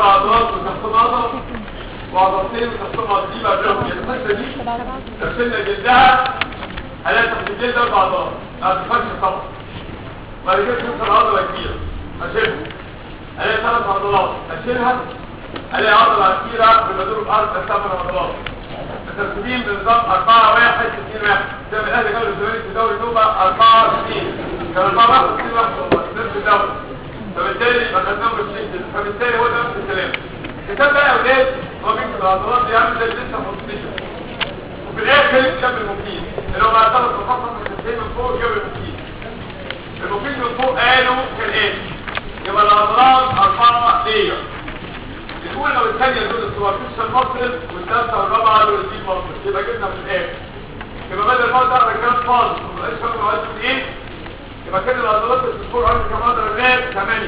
اربع عضلات وتحتهم عضله وعضلتين وتحتهم عضله دي بقى بينهم الحته دي تفصلنا جلدها هلاقي تحت الجلد اربع عضلات ما تفكش طبعا بعد كده توصل عضله كبيره اشيلها الاقي ثلاث عضلات اشيلها الاقي عضله اخيره بمدور الارض ثمان عضلات مترتبين بنظام 4 1 2 1 زي ما الاهلي قالوا الزمالك في دوري نوبه 4 2 كان 4 1 2 1 والله نفس الدوري فبالتالي ما خدناهم بالشكل ده. فبالتالي هو ده نفس الكلام الكتاب بقى يا اولاد هو بيكتب العضلات دي عامل زي لسه بوزيشن وفي الاخر جاب المفيد اللي هو بقى ثلاث مخصص من التسليم من فوق جاب المفيد المفيد من فوق قالوا كالاتي يبقى العضلات اربعه لير الاولى والثانيه دول السوبرفيشال ماسل والثالثه والرابعه دول الديب ماسل يبقى جبنا في الاخر يبقى بدل ما اقدر كام فاضي ما بقاش فاهم عايز ايه يبقى كده العضلات اللي بتدور عندي كام عضله الراب 8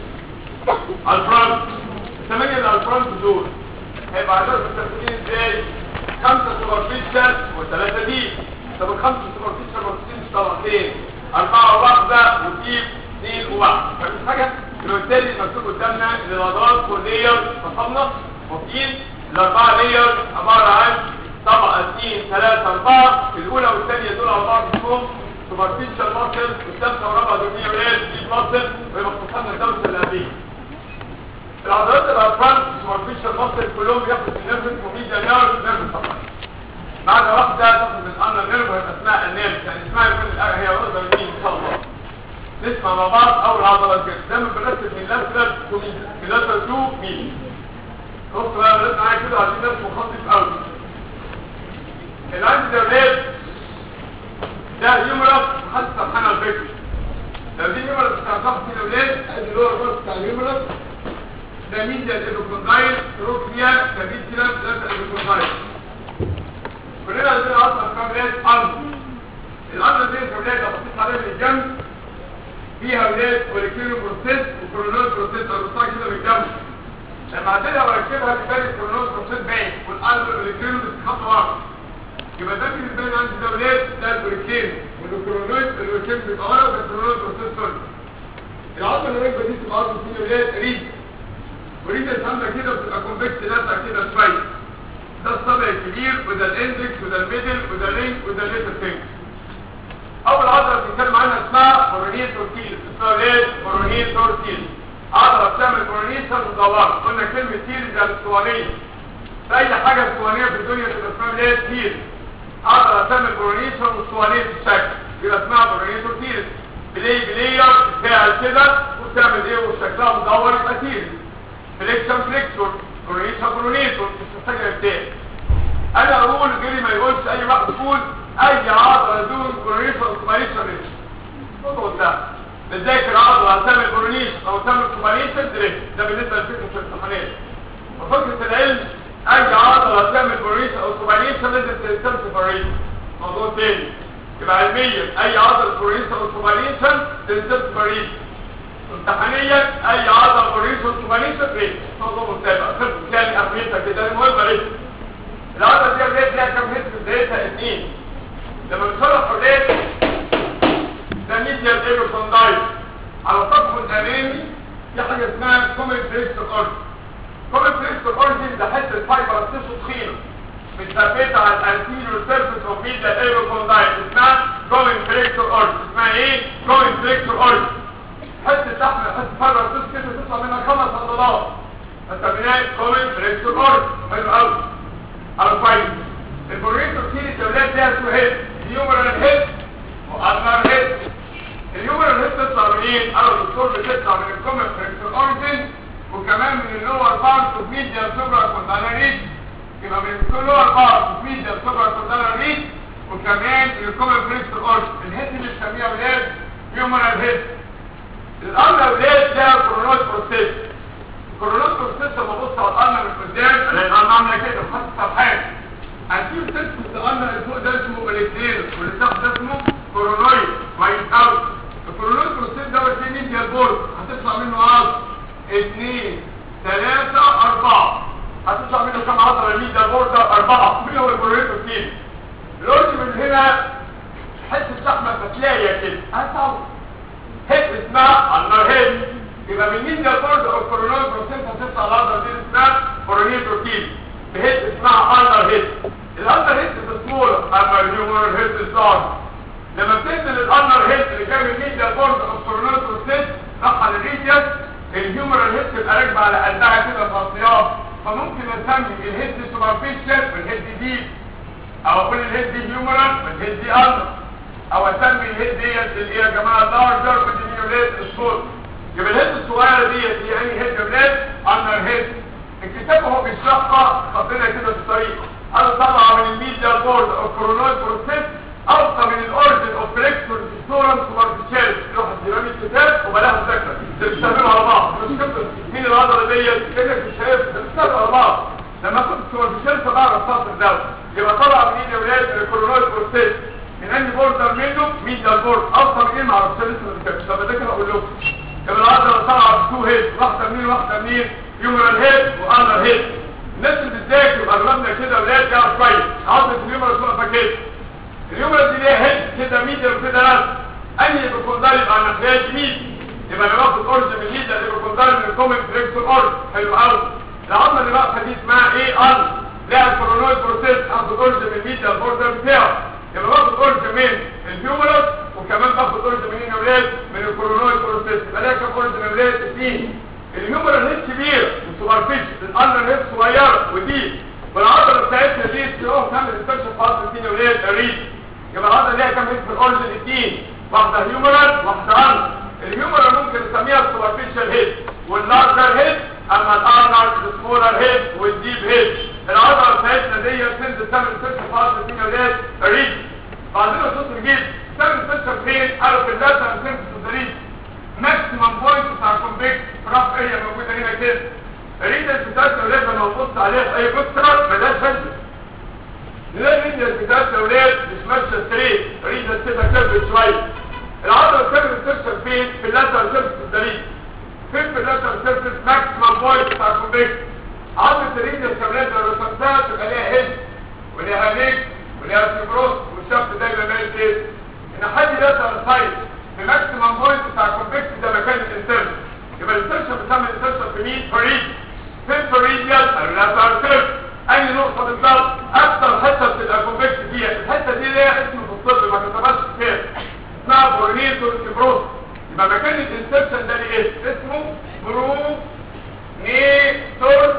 على الفرونت الثمانيه اللي على الفرونت دول هيبقى عدد التسليم ازاي خمسه سوبرفيشال وثلاثه ديب طب الخمسه سوبرفيشال مرتين طبقتين اربعه واحده وديب اثنين وواحد فاهم حاجه بالتالي مكتوب قدامنا ان العضلات كلير فصلنا مفيد الاربعه لير عباره عن طبقه اثنين ثلاثه اربعه الاولى والثانيه دول على بعض اسمهم سوبرفيشال ماسل والثالثه والرابعه دول مين ولاد ديب ماسل ويبقى اختصرنا الدرس اللي قبليه العضلات الارفان سوبرفيشال ماسل كلهم بياخدوا النيرف وميديا نيرف نيرف طبعا بعد واحده تاخد من انا نيرف هيبقى اسمها النيرف يعني اسمها يكون هي واخده مين ان شاء الله نسمع مع بعض اول عضله كده دايما بنرتب من لاترال تو ميديا من لاترال تو ميديا بص بقى بنرتب معايا كده عشان ناس مخطط قوي العندي ده بيت ده يومرس حتى سبحان الفكر لو دي يومرس بتاع ضغط الاولاد ادي اللي هو الراس بتاع اليومرس ده ميديا الايبوكوندايل تروح فيها ده ميديا ثلاثه الايبوكوندايل كلنا عندنا اصلا كاملات ارض الارض دي كاملات لو بصيت عليها من الجنب فيها ولاد ولكيلو بروسيس وكرونول بروسيس الرصاص كده بالجنب لما اعدلها واركبها بتبان الكرونول بروسيس باين والقلب والكيلو بتتحط ورا يبقى ده بالنسبه لي عندي ده ولاد ده البريكين والكرونول البريكين بيبقى ورا والكرونول بروسيس سوري العضله اللي راكبه دي تبقى عضله فيها ولاد ريد وريد الحمله كده بتبقى كونفكس لازقه كده شويه ده الصبع الكبير وده الاندكس وده الميدل وده اللينك وده الليتر فينجر اول عضله بنتكلم عنها اسمها كورونيت تورتيل اسمها ليه كورونيت تورتيل عضله بتعمل كورونيشن مدوره قلنا كلمه تيل زي الاسطوانيه في اي حاجه اسطوانيه في الدنيا تبقى اسمها ليه تيل عضله بتعمل كورونيشن اسطوانيه الشكل يبقى اسمها كورونيت تورتيل بلاي بلاير فعل كده وبتعمل ايه وشكلها مدور يبقى تيل فليكشن فليكسور كورونيشن كورونيتور مش محتاجه بتاعي انا اقول غيري ما يقولش اي واحد يقول اي عضله دون كورونيشن كوماليشن ريش خطوه ده بتذاكر عضله هتعمل كورونيشن او تعمل كوماليشن ريش ده بالنسبه لفكره الامتحانات وفكره العلم اي عضله هتعمل كورونيشن او كوماليشن لازم تهتم سيبريشن موضوع تاني يبقى علميا اي عضله كورونيشن او كوماليشن تهتم سيبريشن امتحانيا اي عضله كورونيشن كوماليشن ريش موضوع متابع خلص تاني اهميتها كده المهم ريش العضله دي بدايه ليها كام هيت بدايتها اثنين لما بنشرح حريات ده ميديال ايروكوندايل على سطحه الامامي في حاجه اسمها كومن بريست اورج كومن بريست اورج ده حته فايبر تيشو تخينه متثبته على الانتيريور سيرفيس اوف ميديال ايروكوندايل اسمها كومن بريست اورج اسمها ايه كومن بريست اورج حته لحم حته فايبر تيشو كده تطلع منها خمس عضلات فسميناها كومن بريست اورج حلو قوي على كويس البوريتو كتير الدولات ليها تو هيد اليومرال هيد وادنر هيد اليومرال هيد تطلع منين؟ انا الدكتور بتطلع من الكومن فريكتور اورجن وكمان من اللور بارت اوف ميديا سوبرا كوندانا ريد يبقى من اللور بارت اوف ميديا سوبرا كوندانا ريد وكمان من الكومن فريكتور اورجن الهيد اللي بنسميها ولاد يومرال هيد الارض ولاد لها كورونوس بروسيس الكورونوس بروسيس لما ابص على الارض من قدام الاقي الارض عامله كده وحاسس سرحان هتجيب تكتب تقلنا الفوق ده اسمه الكترين واللي تحت ده اسمه كورونويد كويس قوي الكورونويد بروسيس ده بس ميديا بورد هتطلع منه عضله اثنين ثلاثة أربعة هتطلع منه كم عضلة الميديا بورد ده أربعة مين هو الكورونويد بروسيس الأورج من هنا حتة لحمة فتلاية كده هتعوض هيد اسمها النار هيد يبقى من مين ده البورد او الكورونال بروسيس هتطلع العضله دي اسمها كورونيل بروتين بهيد اسمها اندر هيد الاندر هيد سمول اما الهيومر هيد لارج لما بتنزل الاندر هيد اللي جاي من مين ده البورد او الكورونال بروسيس راح على الريديوس الهيومر هيد تبقى راكبه على قلبها كده في اطياف فممكن اسمي الهيد سوبرفيشال والهيد ديب او اقول الهيد دي هيومرال والهيد دي اندر او اسمي الهيد ديت اللي هي يا جماعه لارجر كونتينيوليت سبورت يبقى الهيد الصغيره ديت هي انهي هيد يا ولاد اندر هيد الكتاب هو بيشرحها خطينا كده بالطريقه انا طالعه من الميديا بورد او كورونويد بروسيس اوصى من الاورجن اوف فليكسور سورم سوبرفيشال يروح يرمي الكتاب وبلاها مذاكره بتشتغلوا على بعض مش كده مين العضله ديت كده مش شايف بتشتغلوا على بعض لما كنت سوبرفيشال فبعرف سطر الدواء يبقى طلع من ايد يا ولاد الكورونويد بروسيس من انهي بوردر منه ميديا بورد اوصى من ايه ما اعرفش لسه ما ذاكرتش طب اذاكر اقول لكم يبقى العضله طالعه بتو هيد واحده منين واحده منين هيومرال هيد واندر هيد الناس اللي بتذاكر اغلبنا كده ولاد يعرف كويس عضله الهيومرال اسمها كده الهيومرال دي ليها هيد كده ميديا وكده راس انهي بيكوندال يبقى على ناحيه يمين يبقى انا باخد اورج من الميديا اللي بيكوندال من الكومن فليكسور اورج حلو قوي العضله اللي بقى دي اسمها ايه ال لها الكورونويد بروسيس اخد اورج من الميديا البوردر بتاعه يبقى باخد اورج من الهيومرال وكمان باخد اورج منين يا ولاد من الكورونويد بروسيس يبقى لها كام اورج من ولاد اثنين الهيومرال هيد كبير وسوبرفيشال الاندر هيد صغيره ودي والعضله بتاعتنا دي تروح تعمل انفكشن في عضله الاثنين يا ولاد الريد يبقى العضله ليها كام هيد في الاورجن اثنين واحده هيومرال واحده اندر الهيومرال ممكن نسميها السوبرفيشال هيد واللارجر هيد اما الارنر السمولر هيد والديب هيد العضله بتاعتنا دي بتنزل تعمل انفكشن في عضله الاثنين يا ولاد الريد بعدين صوت الجيل تعمل انفكشن فين؟ قالوا في اللاتر سيمبتوم الريد ماكسيمم بوينت بتاع الكونفكت راف اريا موجوده هنا كده الريدس بتاعتنا ولاد لما نبص عليها في اي بكتر ملهاش فايده نلاقي الريدس بتاعتنا ولاد مش ماشيه ستريت ريدس كده كيرف شويه العضله بتعمل انفكشن فين؟ في اللاتر سيرفيس الدليل فين في اللاتر سيرفيس ماكسيمم بوينت بتاع الكونفكت عضله الريدس يا ولاد لو رسمتها تبقى ليها هيد وليها نيك وليها سيبروس والشفت دايما مايل كده ان حد لاتر سايد الماكسيمم بوينت بتاع الكونفكت ده مكان الانسيرشن يبقى الانسيرشن بتعمل انسيرشن في مين فريد فين فريديال الريلاتر سيرف اي نقطه بالظبط اكتر حته بتبقى الكونفكت فيها الحته دي ليها اسم في الطب ما كتبهاش كتير اسمها بورنيتور سيبروس يبقى مكان الانسيرشن ده ليه اسمه برو نيتور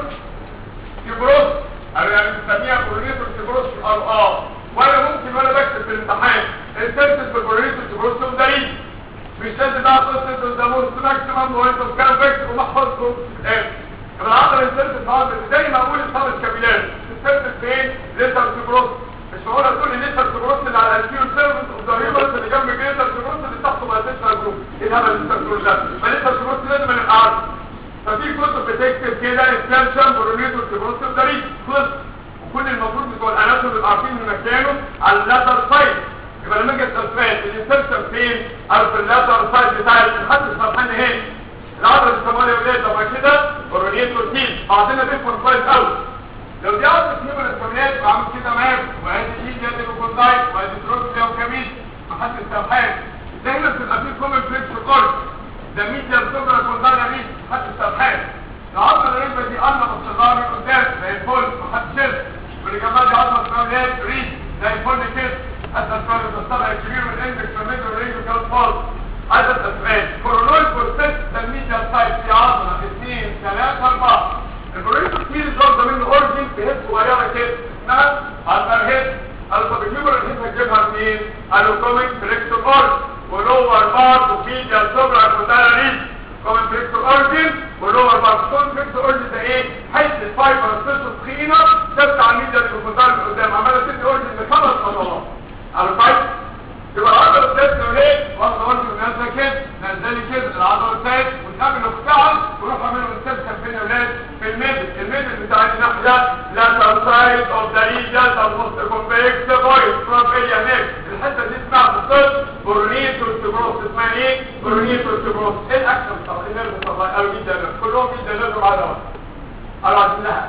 سيبروس او يعني بنسميها بورنيتور سيبروس في الار اه وانا ممكن وانا بكتب في الامتحان انسيرشن في البورنيتور سيبروس ده دليل مش لازم بقى قصه الداموس ماكسيمم وانت كان فيكتور ومحفظكم يبقى العضله الانسيرشن النهارده زي ما اقول الصاب الكابيلاري الانسيرشن فين ليتر سيبروس مش معقول تقول لي ليتر سيبروس اللي على الكيو سيرفيس والضريبه اللي جنب ليتر سيبروس اللي تحته بقى ليتر جروب ايه الهبل ليتر سيبروس ده ما ليتر سيبروس لازم نبقى عارف ففي كتب بتكتب كده انسيرشن برونيتور سيبروس ضريب خلص وكل المفروض بتوع الاناتوم بيبقوا عارفين من مكانه على اللاتر سايد يبقى لما اجي التسميه الانسرشن فين او في اللاتر سايد بتاع محدش فرحان هنا العضله السماويه يا ولاد لما كده اورينيتور تيم بعضنا بيفهم كويس قوي لو دي عضله نيمون السمنات وعامل كده معاك وادي دي دي كوندايت وادي تروكسيا وكميس محدش سرحان دايما بتبقى في كومن فليكس كورد ده ميديا سوبرا كوندايت ريس محدش سرحان العضله الريبه دي قلنا بتصغر من قدام زي الفل محدش شرب واللي جنبها دي عضله اسمها ريس زي الفل كده هذا الفرق الطبع الكبير والاندكس والميدل والرينج وكان فاضي هذا التسمية كورونويد بروسيس تلميذ السايت في عضلة اثنين ثلاثة أربعة البروسيس كتير الضغط منه اورجن في هيد صغيرة كده اسمها البر هيد الفابيكيوبر الهيد هتجيبها منين؟ الوكوميك فريكتور اورج ولور بار وفيديا سوبرا كوتالا ريد كومن فريكتور اورجن ولور بار كومن فريكتور اورجن ده ايه؟ حته فايبر سيستم تخينه ثابته على الميديا اللي من قدام عماله تدي اورجن لخمس خطوات على الفايت يبقى العضله الثالثه ليه واخده ورد من نازله كده نازله كده العضله الثالث ونقابل اختعل ونروح اعمله انسبشن فين يا ولاد في الميدل الميدل بتاع الناحيه ده لا سايد اوف ذا ريجن اوف موست كومبلكس بوينت فروم اريا هناك الحته دي اسمها في الطب برونيتور سيبروس اسمها ايه برونيتور سيبروس ايه الاكشن بتاع النيرف طبعا قالوا جدا كلهم جدا لازم على واحد قالوا عايزين لها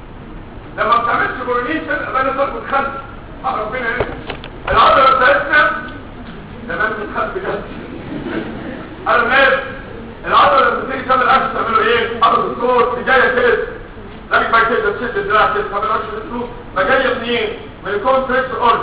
لما ما بتعملش برونيشن يبقى انا صرف خلف ربنا ايه العضلة بتاعتنا تمام بتخاف بجد انا مال العضلة لما تيجي كده تشد الدراع كده ما بنعرفش الاسلوب ما جايه منين من الكونتريكت اورد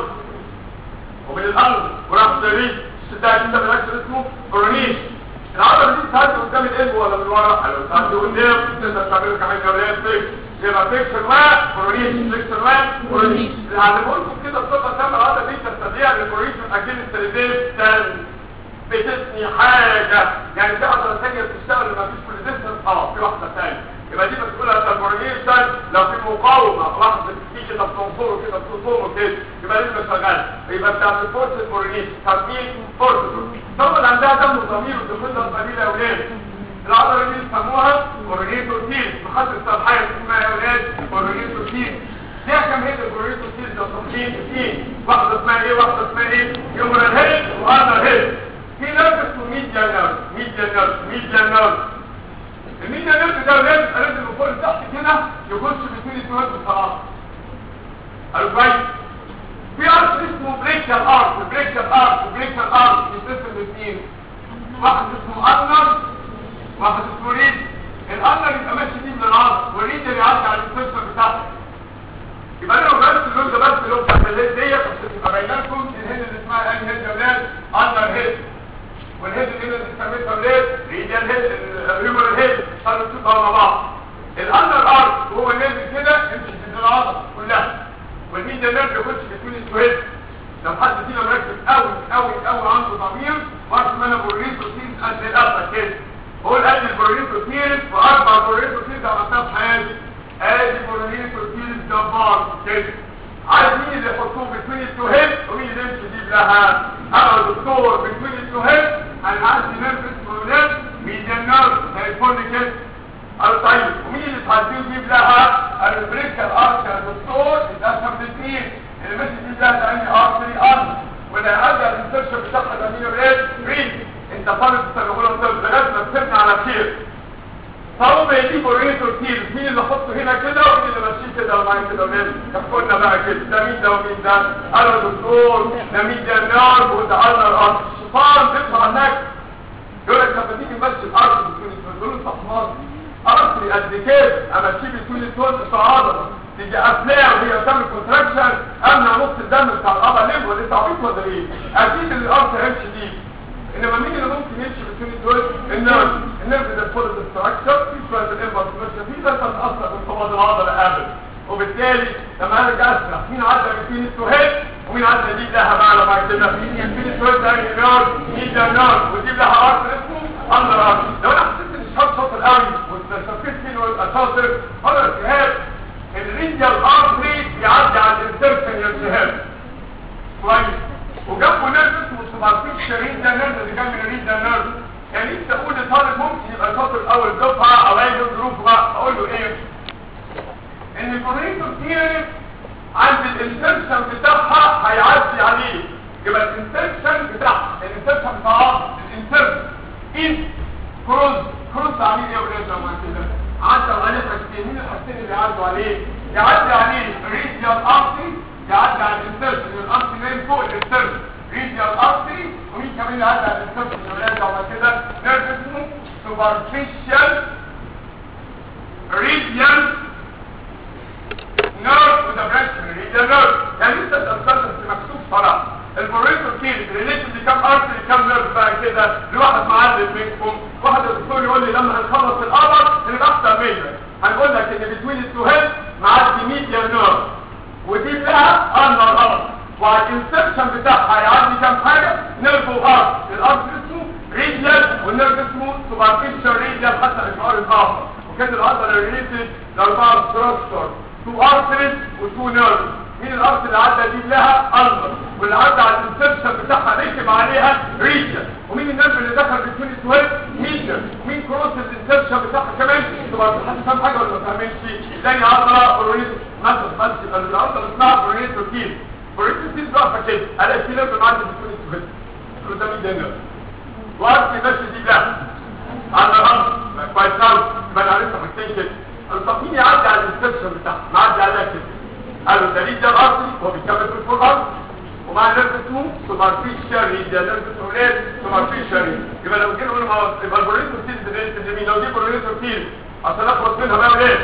ومن القلب وراح زريب الستة كده بالعكس اسمه برونيش العضلة دي بتعدي قدام القلب ولا من ورا لو بتعدي قدام تقدر تعمل كمان جولات فيكس يبقى فيكشن واحد برونيش فيكشن واحد برونيش اللي علموا لكم كده بصفة تامة العضلة دي تستطيع البرونيش من اكيد السليبين بتثني حاجة يعني في عضلة ثانية بتشتغل لما فيش ريزيستنس اه في واحدة ثانية يبقى دي مسؤولة البرونيشن لو في مقاومة لحظة في كده بتنصره كده بتنصره كده يبقى لازم شغال يبقى بتاعت الفورس البرونيشن تمرين فورس طبعا عندها دم وضمير ودخولها القليلة يا ولاد العضلة دي بيسموها برونيتوتيل محطة الصبحية اسمها يا ولاد برونيتوتيل ليها كم هيد البرونيتوتيل ده تصميم اثنين واحدة اسمها ايه واحدة اسمها ايه يومرال هيد وهذا هيد في نرف اسمه ميديا نرف ميديا نرف ميديا نرف الميديا نرف ده لازم لازم من فوق لتحت كده يخش بين السواد والصراحه قالوا كويس في ارض اسمه بريكال ارض بريكال ارض بريكال ارض بيتقسم لاثنين واحد اسمه ارنر واحد اسمه ريد الارنر يبقى ماشي دي من العظم والريد اللي يعدي على السيستم بتاعته يبقى انا لو جبت اللون ده بس اللون بتاع الليل ديت عشان تبقى باينه لكم الهيد اللي اسمها انهي هيد يا اولاد ارنر هيد والهيد اللي انت سميتها ولاد ريديال هيد الهيومر هيد صاروا تبقى مع بعض الاندر ارت وهو نازل كده يمشي في العضله كلها والميديا نيرف يخش في تونس وهيد لو حد فينا مركز قوي قوي قوي عنده ضمير وقت ما انا بوريته سيز قد الاسد كده هو قد البوريتو سيريز واربع بوريتو سيريز عملتها في حياتي ادي بوريتو سيريز جبار كده عايز مين اللي يحطوه بين التو هيد ومين اللي يمشي يجيب لها انا دكتور بين التو هيد انا عندي نيرف اسمه ولاد ميديا نيرف زي الفل كده قالوا طيب ومين اللي تعديه يجيب لها البريكال ارت يا دكتور اتقسم لاثنين اللي ماشي يجيب لها ده انهي ارتري ارت ولا ارجع الانسرشن بتاعها ده مين ولاد ريد انت طالب تستغله طب لغايه ما تسيبنا على خير فهم يجيبوا ريتو كتير مين اللي حطه هنا كده ومين اللي ماشيه كده ومعاه كده ومين يحكوا لنا بقى كده ده مين ده ومين ده انا دكتور ده مين ده النار وده انا الارض الشيطان بيطلع عنك يقول لك لما تيجي تمشي الارض بتكون تقول له صحمات ارضي قد كده امشيه بتكون التون في عضله تيجي افلام وهي بتعمل كونتراكشن امنع نص الدم بتاع العضله ليه ولا تعبيط ولا ايه اكيد الارض هيمشي دي انما مين اللي ممكن يمشي بين دول النيرف النيرف ده فول ستراكشر في شويه الامبلس ماشيه فيه ده تتاثر بانقباض العضله قبل وبالتالي لما انا ارجع اسرع مين عدى بين التوهيد ومين عدى دي لها بقى لما كده بين التوهيد ده نيرف مين ده نيرف ودي لها ارت اسمه اندر ارت لو انا حسيت ان الشخص شاطر قوي واستشفيت فيه ويبقى شاطر انا الجهاز الرينجال ارتري بيعدي على الانسرشن يا الجهاز كويس وجنبه نيرف اسمه سوبرفيش ريد ده نيرف اللي جنب الريد ده نيرف يعني انت تقول لطالب ممكن يبقى شاطر اول دفعه او اي ظروف بقى اقول له ايه ان الكوريتور ثيوري عند الانسرشن بتاعها هيعدي عليه يبقى الانسرشن بتاعها الانسرشن بتاعها الانسرشن ان كروز كروز عليه ايه يا ولاد لما كده عدى عليه حاجتين مين الحاجتين اللي عدوا عليه يعدي عليه ريديال ارتي يعدي على الانسرشن الارتي نايم فوق الانسرشن ريديال ارتي ومين كمان اللي عدى على الانسرشن يا ولاد لما كده نيرف اسمه سوبرفيشال ريديال نيرف وده برانش من ريديال نيرف يعني انت الانسرشن بس مكتوب صراحه البوريتو كيل ريليتد لكام ارتري كام نيرف بقى كده لواحد معلم منكم واحد الدكتور يقول لي لما هنخلص القمر هنبقى اكتر منك هنقول لك ان بتوين التو هيد معدي ميديا نيرف ودي لها انر ارت وعلى الانسبشن بتاعها هيعدي كام حاجه نيرف وارت الارت اسمه ريديال والنيرف اسمه سوبرفيشال ريديال حتى الاشعار الاخر وكانت العضله ريليتد لاربعه ستراكشر تو ارتريز وتو نيرف مين الارض اللي عدى دي لها انظر واللي عدى على الانسبشن بتاعها ركب عليها ريجن ومين النرف اللي دخل بين السويد ميجر مين كروس الانسبشن بتاعها كمان تبقى حد فاهم حاجه ولا ما فاهمش زي عضله برونيت مثلا بس يبقى العضله اسمها برونيت روتين برونيت روتين ضعفه كده الاقي في نرف معدي بين السويد قلت ده مين ده النرف وعرفت ماشي دي لها على الارض كويس قوي يبقى انا عرفت حاجتين كده طب مين يعدي على الانسبشن بتاعها معدي عليها كده قالوا الدليل ده الارضي هو بيكمل في الارض ومع نفس اسمه سوبرفيشال ريديا نفس اسمه ايه سوبرفيشال يبقى لو جينا قلنا يبقى البوريتو تيل ده مين لو دي بوريتو تيل عشان اخلص منها بقى ايه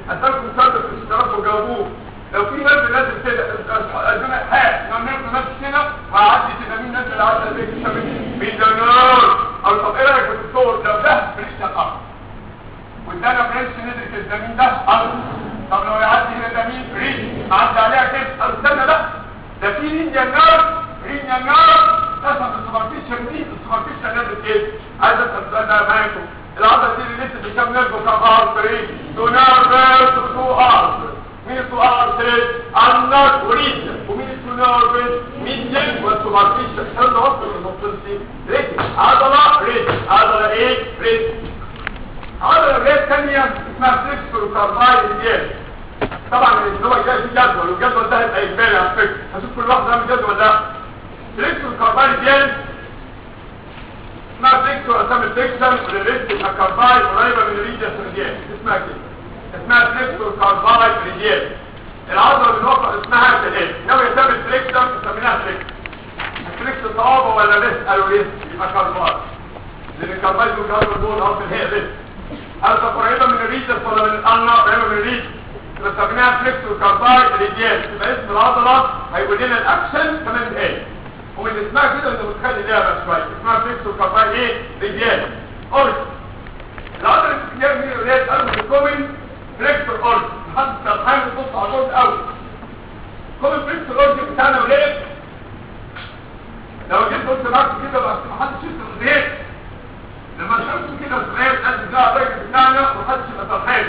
اسالكم سؤال في الاشتراك وجاوبوه لو في ناس نازل كده قدام حاجه لو نازل نازل كده وهعدي كده مين نازل على البيت مين ده نار او طب ايه رايك في الدكتور لو ده فريش ده قمر وادانا فريش نزل كده مين ده قمر طب لو يعدي هنا ده مين ريش عدى عليها كده او استنى لا ده في رينجا نار رينجا نار قسم السوبرفيشال دي السوبرفيشال نازل كده عايز اسال السؤال ده معاكم العضله دي اللي لسه بكام نيرف وكام ارتري تو نيرف تو ارتري مين تو ارتري النار وريد ومين تو نيرف ميديان والسوبرفيشال حل وصل للنقطتين ريد عضله ريد عضله ايه ريد عضله ريد ثانيه اسمها فليكسور كارباي ريديال طبعا اللي هو جاي في جدول والجدول ده هيبقى اجباري على فكره هشوف كل واحد عامل جدول ده فليكسور كارباي ريديال اسمها فليكسور اسامي الفليكسر والريست الكارباي قريبه من الريدياس ريديال اسمها كده اسمها فليكسور كارباي ريديال العضله اللي وقع اسمها كده ناوي تعمل فليكسر سميناها فليكسر الفليكسر صوابه ولا ريست قالوا ريست يبقى كارباي لان الكارباي دول جابوا دول اصلا هي ريست هل قريبه من الريدياس ولا من القلنا قريبه من الريدياس يبقى سميناها فليكسور كارباي ريديال يبقى اسم العضله هيقول لنا الاكشن كمان ايه ومن اسمها كده انت متخيل لعبه شويه اسمها فيكسو كارباي ايه رجال اورج العضله الكتير دي اللي هي قلب الكومن فليكسور اورج حد سرحان بص على الاورج قوي كومن فليكسور اورج بتاعنا وليه لو جيت قلت معاك كده بس ما حدش يسال ليه لما شفت كده سؤال قد ده الراجل بتاعنا ومحدش يبقى سرحان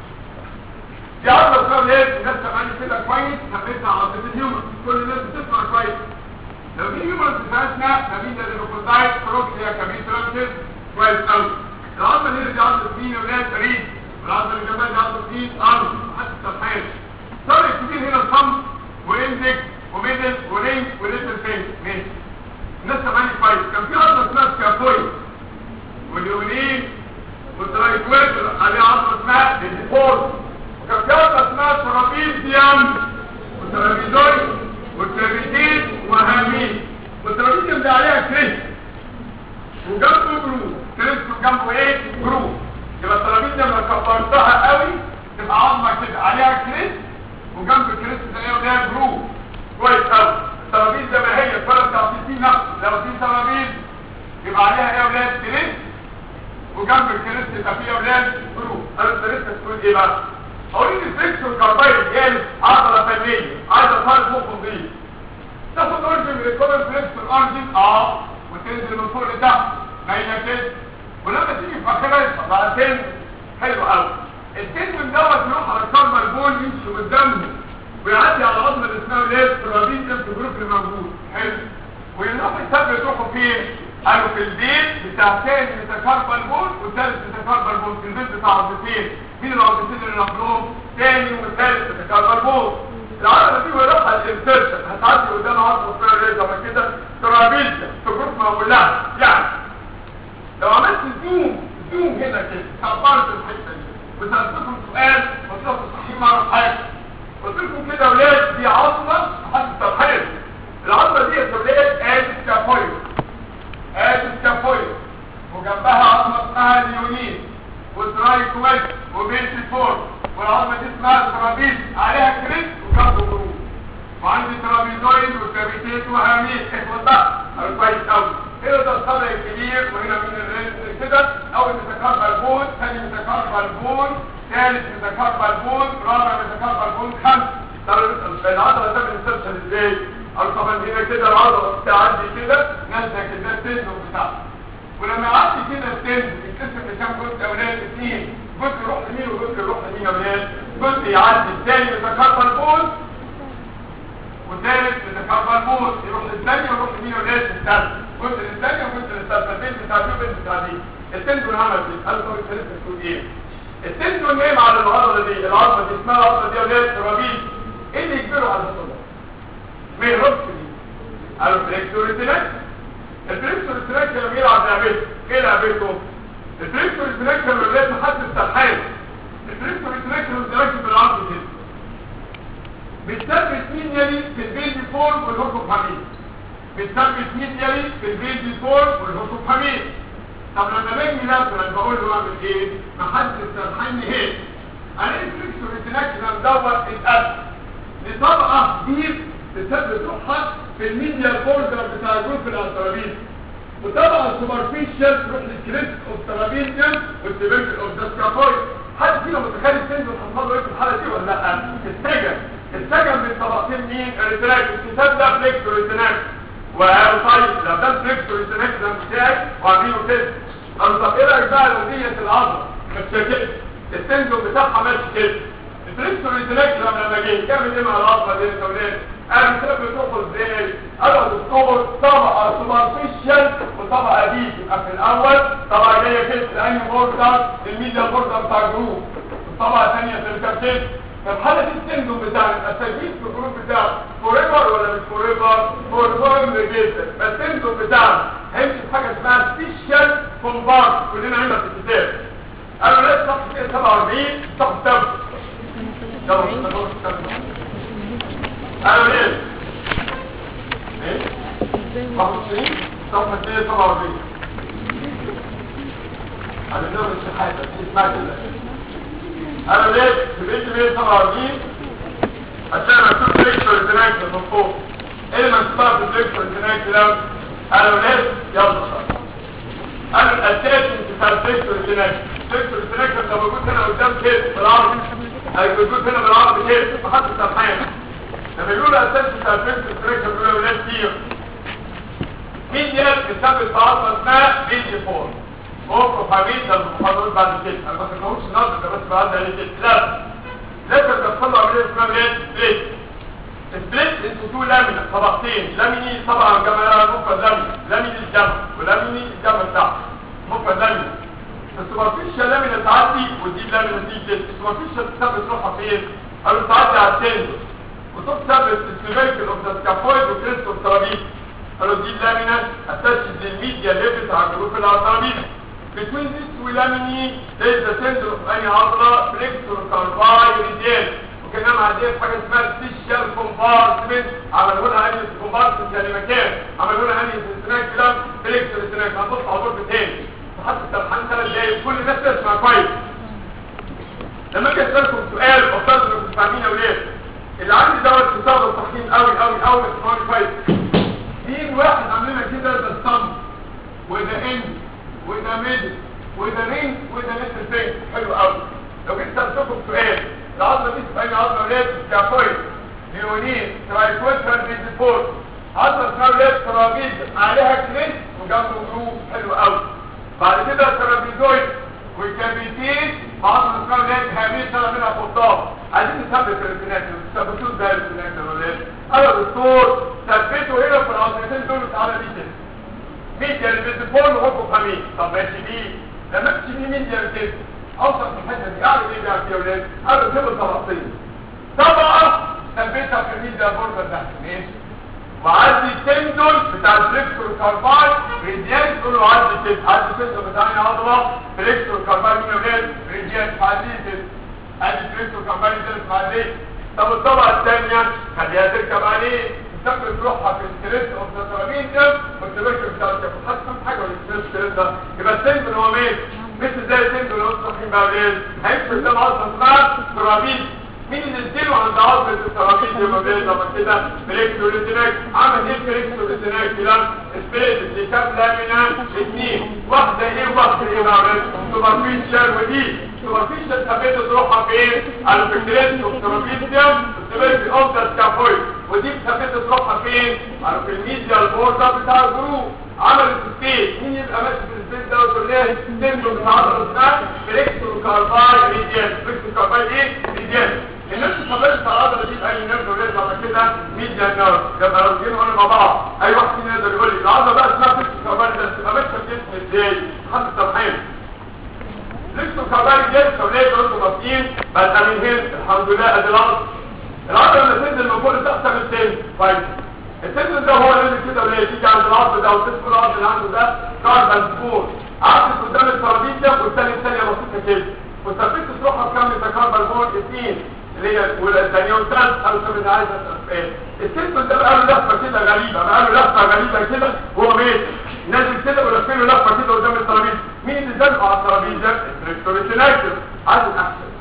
دي عضله اسمها ليه الناس سامعاني كده كويس حبيتها عضله الهيومن كل الناس بتسمع كويس لو دي هيومن بتاعتنا نبيل الريبوكوتايت كروكسيا كابيترانتس كويس قوي العظمه اللي دي عظمه مين ولاد فريد والعظمه اللي جنبها دي عظمه مين ارض محدش سرحان فرق كبير هنا الصمت واندكس وميدل ورينج وليتل فينج ماشي الناس سامعاني كويس كان في عظمه اسمها سكافويد واليومين والترايكويتر عليها عظمه اسمها ديفورد وكان في عظمه اسمها ترابيزيوم والترابيزويد والترابيزين وهامين والترابيزين ده عليها كريس وجنبه جروب كريس وجنبه ايه جروب يبقى الترابيزه لما كبرتها قوي تبقى عظمه كده عليها كريس وجنب الكريس ده ايه وليها جروب كويس قوي الترابيزه ما هي فرق تعطيتين نفسه لو في ترابيز يبقى عليها ايه ولاد كريس وجنب الكريس يبقى فيها ولاد جروب قالوا الكريس تقول ايه بقى اقول ان الفكس والكربايد جالس عضله فنيه عايزه فرق فوق نظيف تاخد اورجن من الكومن فليكس الاورجن اه وتنزل من فوق لتحت مايله كده ولما تيجي في اخرها يطلع تنزل حلو قوي التنزل دوت يروح على الكاربال بول يمشي قدامه ويعدي على عظمه اللي اسمها ليه ترابيزيوم في الجروب اللي موجود حلو ويروح يثبت روحه فين قالوا في البيت بتاع تاني ميتاكاربال بول والثالث ميتاكاربال بول في البيت بتاع عظمتين مين العظمتين اللي نقلهم تاني والثالث ميتاكاربال بول العضله دي ويروح على الانسرشن هتعدي قدام عضله اسمها ليه زي كده ترابيزيوم في جروب موجود لها يعني لو عملت زوم زوم هنا كده كبرت الحته دي وسالتكم سؤال قلت لكم صحيح ما اعرف حاجه قلت لكم كده يا ولاد دي عظمه محدش ترحل العظمه دي يا ولاد ادي سكافويد ادي سكافويد وجنبها عظمه اسمها اليونين والترايكويد وبيلتي فور والعظمه دي اسمها ترابيز عليها كريس وجنبه جروب وعندي ترابيزويد وكابيتيت وهامين اخوة بقى قالوا كويس قوي هنا ده الصدر الكبير وهنا من الرئيس كده اول متكرر بون ثاني متكرر بون ثالث متكرر بون رابع متكرر بون خمس العضله ده بنسترشل ازاي قالوا طبعا هنا كده العضله بتعدي كده نازله كده التندون بتاعها ولما يعدي كده التندون يتقسم لكام جزء اولاد اثنين جزء يروح يمين وجزء يروح يمين يا اولاد جزء يعدي الثاني متكرر بون والثالث بتكبر بوت يروح للثانية ويروح يمين ولاد الثالث جزء للثانية وجزء للثالث البيت بتاع دي وبيت بتاع دي التندون عمل ايه؟ قال له الثالث بتقول ايه؟ التندون نايم على العضلة دي العضلة دي اسمها العضلة دي ولاد ترابيز ايه اللي يجبره على الصلاة؟ ما يهربش دي قالوا فليكسور التنك الفليكسور التنك لما يلعب لعبته ايه لعبته؟ الفليكسور التنك لما ولاد محدش سرحان الفليكسور التنك لما راكب بالعرض كده بتثبت مين يلي في البيلدي فور والهوكو حميد بتثبت مين يلي في البيلدي فور والهوكو حميد طب لما باجي مثلا بقول له اعمل ايه ما حدش سرحان هيك هنفلكس والانتناكشن دوت اتقسم لطبقه ديب بسبب روحها في الميديا بوردر بتاع الجروب الانترابيز وطبعا سوبرفيشال تروح للكريست اوف ترابيزيوم والتبركل اوف ذا سكافويد حد فينا متخيل تنزل حصل له ايه في الحاله دي ولا لا السجن السجن من طبقتين مين الريتراك الكتاب ده فليكس وريتراك وطيب لو ده فليكس وريتراك ده بتاعي وعاملينه كده انا طب ايه رايك بقى لو ديت العضله متشكله التنزل بتاعها ماشي كده الفليكس وريتراك لما جه كامل ايه مع العضله دي يا ولاد انا بسبب بتوصل ازاي انا دكتور طبقه سوبرفيشال وطبقه دي يبقى في الاول طبقه جايه كده لاني بوردر الميديا بوردر بتاع الجروب الطبقه الثانيه في الكابتن طب حاله السندوم بتاع التجديد في الجروب بتاعه فور ايفر ولا مش فور ايفر فور مهم جدا بس السندوم بتاعه هيمشي في حاجه اسمها سبيشال كومبارت كلنا عندنا في الكتاب انا لسه صفحه 47 صفحه 7 يلا قالوا ليه؟ ايه؟ مخصوصين؟ صفحة 247 على النوم الشحاتة اسمها كده قالوا ليه؟ في بيت 147 عشان مكتوب فليكسور انتناكشن من فوق ايه اللي مكتوبها في فليكسور انتناكشن ده؟ قالوا ليه؟ يلا قالوا الاساسي بتاع الفليكسور انتناكشن الفليكسور انتناكشن ده موجود هنا قدام كده بالعرض موجود هنا بالعرض كده محطة سرحان لما يقولوا اساس بتاع الفيلم ستريكشن بيقولوا ولاد كتير مين دي بتثبت بعضها اسمها بيجي فور موقف حميد ده المحاضرات بعد كده انا ما تكلموش النهارده ده بس بعد قال كده لا لازم تحصل عمليه اسمها ولاد سبليت سبليت انتوا تو لامينا طبقتين لاميني طبعا جماعه ممكن لاميني لاميني الجمع ولاميني الجمع بتاعه ممكن لاميني السوبرفيشال لامينا تعدي ودي لامينا دي كده السوبرفيشال تثبت روحها فين؟ او تعدي على التندس وتثبت السيركل اوف ذا سكافويد وكريست اوف ترابيز قالوا دي لامينا اتاتشد للميديا ليفت على الجروب العصبي between these two lamini there is the center of any عضله flexor carpi radial وكان عندنا حاجه اسمها سبيشال كومبارتمنت عملوا لها اني كومبارتمنت يعني مكان عملوا لها اني سناك كده فليكسور سناك هنبص على دور تاني لحد السرحان ثلاث دقايق كل الناس تسمع كويس لما اجي اسالكم سؤال افترض انكم فاهمين يا ولاد اللي عندي دوت تصرف صحيح قوي قوي قوي اسمعوني كويس مين واحد عاملنا كده ده الصم وده اند وده ميد وده رينج وده ليتل فين حلو قوي لو جيت سالتكم سؤال العظمه دي اسمها ايه عظمه ولاد كافويد ليونين ترايكويترال بيزيفور عظمه اسمها ولاد ترابيز عليها كريس وجنبه جروب حلو قوي بعد كده ترابيزويد والكابيتين عظمه اسمها ولاد هامين طلع منها خطاب عايزين نثبت الانتناكشن تثبتوه ازاي الانتناكشن ولا ايه؟ انا دكتور ثبته هنا في العظمتين دول تعالى بيه كده ميديا اللي بتفول وحبه خميس طب ماشي بيه لما امشي بيه ميديا كده اوصل في الحته دي اعمل ايه بقى يا ولاد؟ انا بسيب طبقتين طبقه ثبتها في الميديا بورده تحت ماشي وعدي التندون بتاع الفليكسور كارباي ريديان تقول له عدي كده عدي التندون بتاع عضله فليكسور كارباي مين يا ولاد؟ ريديان عدي كده ادي الفليكسور كارباي تركب عليه طب الطبقه الثانيه خليها تركب عليه تثبت روحها في الكريست اوف ذا ترابيزيوم والتبركل بتاع الكف حد فاهم حاجه ولا مش الكريست ده يبقى التندون هو مين؟ مثل زي التندون اللي هو صاحبين بقى ولاد هيمشي قدام عضله اسمها ترابيز مين اللي اديله عند عضلة الترابيز يبقى ولاد لما كده بريكس والانتناك عمل ايه بريكس والانتناك كده سبيس اللي كام لامينا اثنين واحده ايه وواحده ايه بقى ولاد سوبرفيشال ودي سوبرفيشال ثبتت روحها فين؟ على الفكريست والترابيزيوم والتبركل اوف ذا سكافويد ودي ثبتت روحها فين؟ على في الميديا البورده بتاع الجروب عملت سبيس مين يبقى ماشي في السبيس ده وتقول ليه تندو بتاع عضله اسمها بريكسو كارباي ريديان بريكسو كارباي ايه؟ ريديان الناس اتفرجت على العضله دي باي نيرف ولاد بعد كده ميديا نيرف يبقى لو جينا قلنا مع بعض اي واحد فينا يقدر يقول لي العضله بقى اسمها بريكسو كارباي ده تبقى ماشيه في الجسم ازاي؟ حد الترحيل بريكسو كارباي ريديان ولاد قلتوا باصين بقى من هنا الحمد لله ادي العضله العضله اللي تنزل من فوق تحت من التاني كويس التندن ده هو اللي كده ولا تيجي عند العظم ده وتدخل العظم اللي عنده ده كاربن سبور عقد قدام الترابيزه والثانيه الثانيه بسيطه كده وثبت تروحها بكام كاربن بور اثنين اللي هي والثانيه والثالث قالوا طب انا عايز اسال التندن ده بقى له لفه كده غريبه بقى له لفه غريبه كده وهو ماشي نازل كده ولف له لفه كده قدام الترابيزه مين اللي زنقه على الترابيزه؟ التريكتوريتيناكتور عايز احسن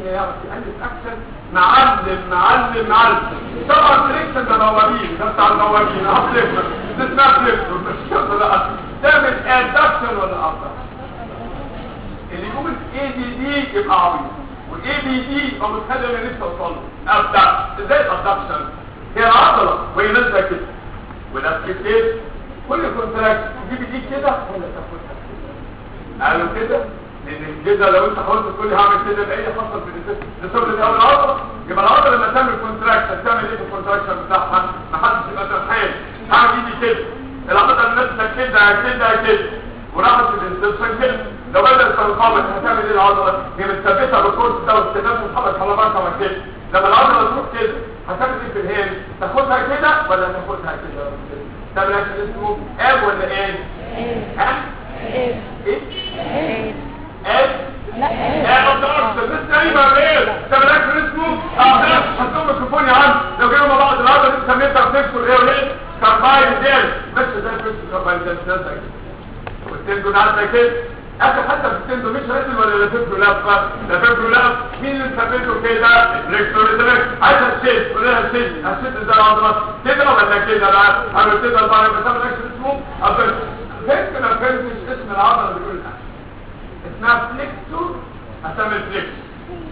فيها يعرف يألف اكشن معلم معلم معلم طبعا فريكشن ده بوابين ده بتاع البوابين اه فليكشن ده اسمها فليكشن مش شرط لا تعمل ادكشن ولا ابدكشن اللي يقول الاي دي دي يبقى عبيط والاي بي دي يبقى متخلي اللي لسه وصل له ابدا ازاي الادكشن هي العضله وهي نازله كده ونازله كده كل كونتراكت تجيب دي كده ولا تاخدها كده قالوا كده لان كده لو انت حاولت تقول لي هعمل كده باي حصل في الريسبت دي اول العضله يبقى العضله لما تعمل كونتراكت هتعمل ايه في الكونتراكشن بتاعها ما حدش يبقى ترحال هعمل ايدي كده العضله اللي نازله كده كده كده وراحت الانسبشن كده لو بدأت تنقبض هتعمل ايه العضله هي متثبته بالكورس ده واستناد متحرك على بركه من كده لما العضله تروح كده هتعمل ايه في الهيل تاخدها كده ولا تاخدها كده تعمل اكشن اسمه اب ولا ايه ها ايه ايه ايه اب لا اه بالظبط لسه قايمه ايه تعمل اكشن اسمه اه ده هتقوم الميكروفون يا عم لو جينا مع بعض العضله دي سميتها بتكسر ايه وليه كارباين ديل بس ده بس كارباين ديل ده زي والتندو ده كده اخر حتى في التندو مش راسل ولا لافيبرو لافا لافيبرو لاف مين اللي ثبته كده الريكتور ريتريك عايزها تشيل قول لها تشيل هتشيل ازاي العضلات كده ولا كده بقى عمل كده البعض بتعمل اكشن اسمه ابل فهمت ما فهمتش اسم العضله اللي بيقول لها اسمها فليكسور هتعمل فليكس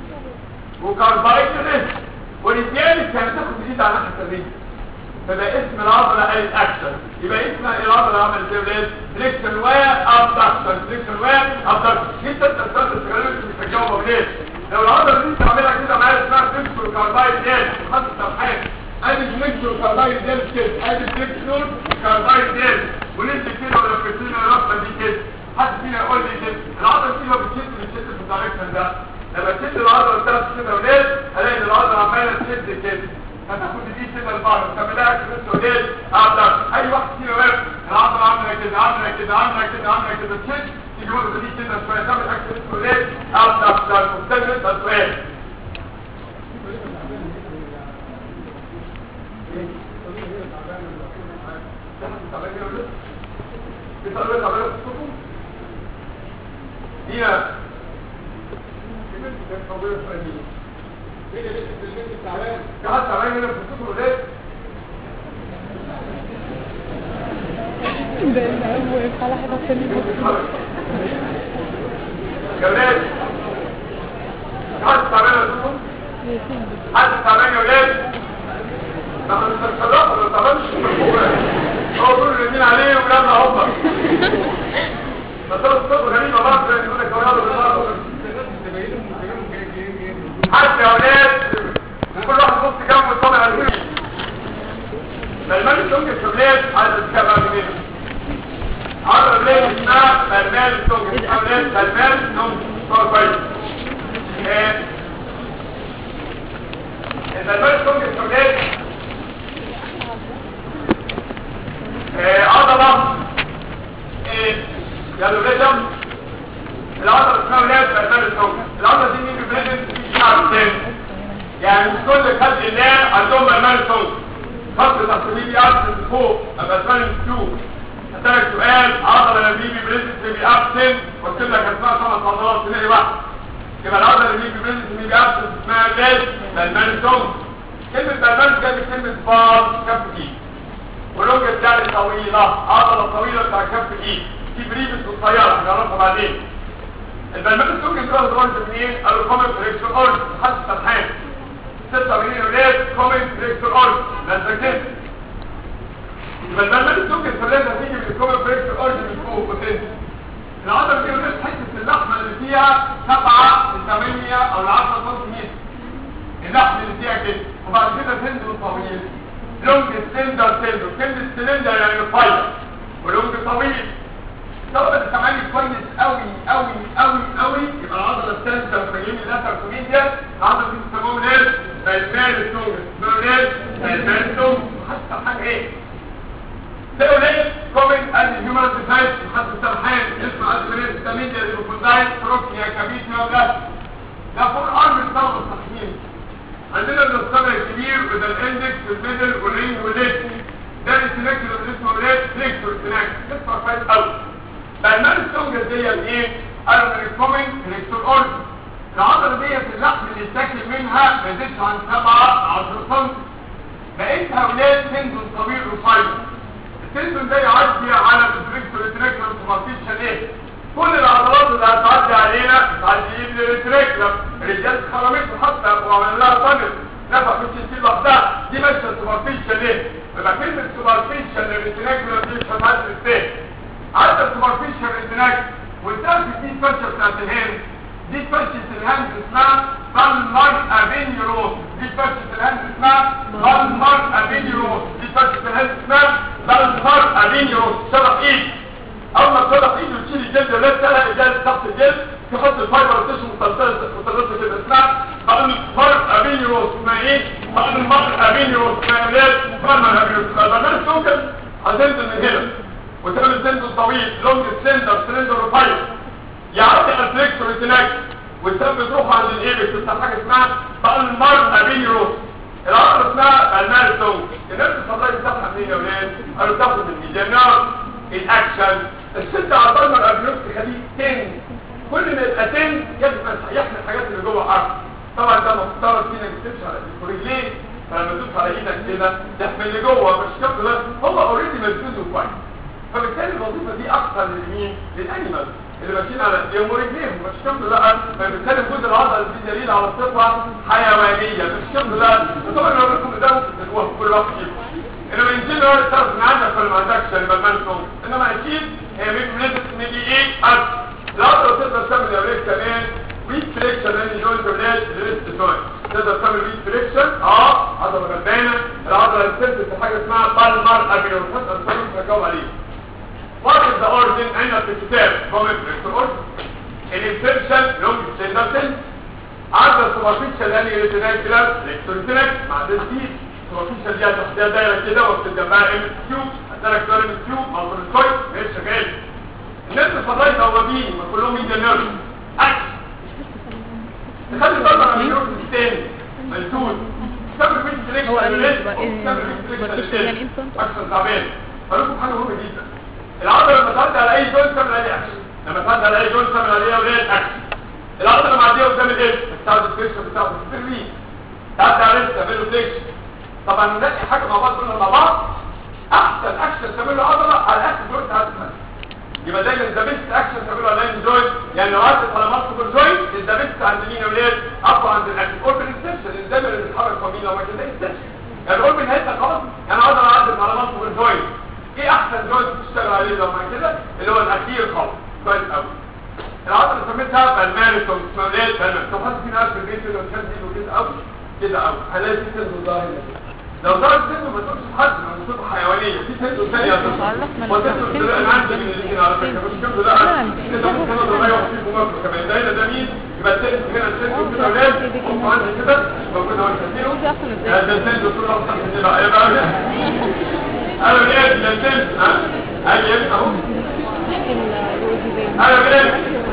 وكاربايتنس ولذلك كانت تاخد ايد على ناحيه الرجل فبقى اسم العضلة اي اكشن يبقى اسم العضلة عمل زي ولاد فليكشن وابدكشن فليكشن وابدكشن انت تستخدم السجالات مش هتجاوب ليه لو العضلة دي انت عاملها كده معايا اسمها فليكشن كاربايد ديل خد الصفحات ادي فليكشن كاربايد ديل كده ادي فليكشن كاربايد ديل وننزل كده ولا فليكشن الرفه دي كده حد فينا يقول لي كده العضلة دي لو بتشد بتشد في الدايركشن ده لما تشد العضلة بتاعت كده ولاد الاقي ان العضلة عمالة تشد كده هتاخد دي كده البار تعملها كده وديل اقدر اي واحد فينا واقف العضله عامله كده عامله كده عامله كده عامله كده تشد تيجي برضه دي كده شويه تعمل اكشن وديل اقدر مستمر ده سؤال هي قعدت تعبان هنا في الصوت ولاد ده الاول على حاجه ثانيه يا ولاد قعدت تعبان يا صوتهم قعدت تعبان يا ولاد ما احنا مش هنتصرف ولا تعبانش هو دول اللي عليه ولادنا هوبا بس هو الصوت غريب بعض يقول لك ولاد بالله حتى يا ولاد كل واحد بص جنبه يطلع على الفيلم فالمال السونج الشبلات عايز تتكلم عن مين عرض الليل اسمها فالمال السونج الشبلات فالمال السونج صار كويس فالمال السونج الشبلات عضلة يا ولاد العضلة اسمها ولاد فالمال السونج العضلة دي مين بيبريزنت في شعر تاني يعني مش كل خلق الله عندهم برنامج صوت خط تصميمي ابسن فوق ابقى اسمها تو هسألك سؤال عضلة لميبي بريزنس ميبي ابسن واكتب لك اسمها خمس عضلات تلاقي واحد يبقى العضلة لميبي بريزنس ميبي ابسن اسمها ليل برنامج صوت كلمة برنامج جاية كلمة بار كف ايد ولونجة يعني طويلة عضلة طويلة بتاع كف ايد في بريبس قصيرة هنعرفها بعدين البرنامج ممكن تاخد اورج منين؟ قالوا كومنت ريكشن اورج حد سرحان 86 ولاد كومنت ريكتور اورج لازم كده يبقى البرنامج ممكن تلاقيها تيجي من الكومنت ريكتور اورج من فوق وتنزل العضله دي ولاد حته اللحمه اللي فيها 7 ل 8 او ل 10 سم اللحم اللي فيها كده وبعد كده تنزل طويل لونج سلندر سلندر كلمه سلندر يعني رفيع ولونج طويل طبعا التمارين كويس قوي قوي قوي قوي يبقى العضله الثالثه في اليمين اللاتر كوميديا العضله دي بيسموها ايه بالمال السونج اسمها ايه بالمال السونج حتى حاجه ايه ده قليل كومنت ادي هيومن ديزاين حد سرحان اسمه ادميريت تاميديا ليبوكونداين تروكيا كابيتيا وده ده فوق ارم الطلبه الصحيين عندنا الصبع الكبير وده الاندكس والميدل والرينج والليت ده السلكتور اللي اسمه ريت سلكتور سناك اسمه كويس قوي فالمان السونجر دي ايه قالوا من الكومنت كونكتور اورج العضله ديت اللحم اللي يتاكل منها ما يزيدش عن 7 10 سم بقيتها ولاد تندون طويل رفيع التندون ده يعدي على الريتريكتور سوبرفيشال ايه كل العضلات اللي هتعدي علينا بتعدي للريتريكتور الرجال خرمته حتى وعمل لها طنب نفع في التنسيل لوحدها دي ماشيه سوبرفيشال ايه يبقى كلمه سوبرفيشال الريتريكتور دي مش هتعدي الفهم عدى السوبرفيشال ريتريكتور والتالت دي الفرشه بتاعت الهند دي فرشه الهند اسمها بالمر ابينيروس دي فرشه الهند اسمها بالمر ابينيروس دي فرشه الهند اسمها بالمر ابينيروس شبه ايد اول ما تشرح ايده وتشيل الجلد ولا تلاقي الجلد تحت الجلد تحط الفايبر تيشو متلتزه متلتزه كده اسمها بالمر ابينيروس اسمها ايه بالمر ابينيروس اسمها اولاد بالمر ابينيروس بالمر توكل هتنزل من هنا وتعمل سندو طويل لونج سلندر سلندر رفيع يعدي الفليكس ريتيناك والسبب تروح عند الايبكس بتاع حاجه اسمها بالمر ابينيروس العضله اسمها بالمر سونج الناس الصدريه بتاعها منين يا ولاد؟ قالوا بتاخد من الجنرال الاكشن الست على البالمر ابينيروس تخليه 10 كل ما يبقى 10 يجب ان يحمي الحاجات اللي جوه العقل طبعا ده مفترض فينا ما تكتبش على رجلين فلما تدوس على ايدك كده تحمي اللي جوه مش كده ده هو اوريدي مسدود كويس فبالتالي الوظيفه دي اكثر لمين؟ للانيمال اللي ماشيين على ايديهم ورجليهم مش كده لا فبالتالي وجود العضله دي دليل على صفه حيوانيه مش كده لا طبعا لو لكم ده ممكن تلقوها في كل وقت فيكم انما الانجيل هو الطرف من عندك ولا ما عندكش اللي بالمنسون انما اكيد هي مش بنسبه ان دي ايه ألف العضله تقدر تعمل يا ولاد كمان ويت فريكشن لان جوينت ولاد ريست جوينت تقدر تعمل ويت فريكشن اه عضله غلبانه العضله اللي بتثبت حاجه اسمها بالمر ابيروس هتقدر تعمل عليه What is the origin عندنا في الكتاب common origin الانفكشن لونج سيندرسن عدد السوبرفيشال يعني ريتيناكولار ريكتوريتينك مع ده سبيد السوبرفيشال دي هتحطيها دايره كده وتكتب جنبها ام اس كيو هتلاقي كتير ام اس كيو مالبرسكويد ماشي شغال الناس الفضائي موجودين ما كلهم ميديا نيرف اكس تخلي الضغط على النيرف الثاني ملتوت سبب فيك سليكشن هو قال لي للريسك بقى إيه؟ سبب فيك بقى سليكشن تشتغل يعني للريسك إمتى؟ اكثر تعبان فلكم حاجه مهمه جدا العضله لما تعدي على اي جوينت تعمل عليه اكشن لما تعدي على اي جوينت تعمل عليه اولاد اكشن العضله معديه قدام الايه بتاعت الفيكشن بتاعت الفيرمي تعدي على الريست تعمل له فيكشن طبعا نلاقي حاجه مع بعض كلنا مع بعض احسن اكشن تعمل له عضله على اخر جوينت عدت يبقى دايما ذا بيست اكشن تعمله على لاين جوينت يعني لو عدت على مالتيبل جوينت ذا بيست عند مين يا ولاد اقوى عند الاكشن اوربن اكستنشن دايما اللي بيتحرك قوي لو ما كده اكستنشن يعني الاوربن هيبقى خلاص يعني عضله عدت على مالتيبل جوينت ايه احسن جوينت تشتغل عليه لو ما كده اللي هو الاخير خالص كويس قوي العضله سميتها بالماريتون اسمها ايه بالماريتون لو حد فينا عارف البيت اللي كان دي كده قوي كده قوي هلاقي في سن ظاهر لو ظهر سن ما تقولش حد من صفه حيوانيه في سن ثانيه عرفنا وتسن الفرق. انا عندي من الاثنين على فكره مش كده لا كده ممكن انا ضايع فيكم مره كمان ده ده مين يبقى السن هنا السن كده اولاد وعندي كده موجود هو الكثير ودي اصلا ازاي هذا السن دكتور اصلا كده ايه بقى انا بقيت للسن ها ايوه اهو الروزي زي انا بقيت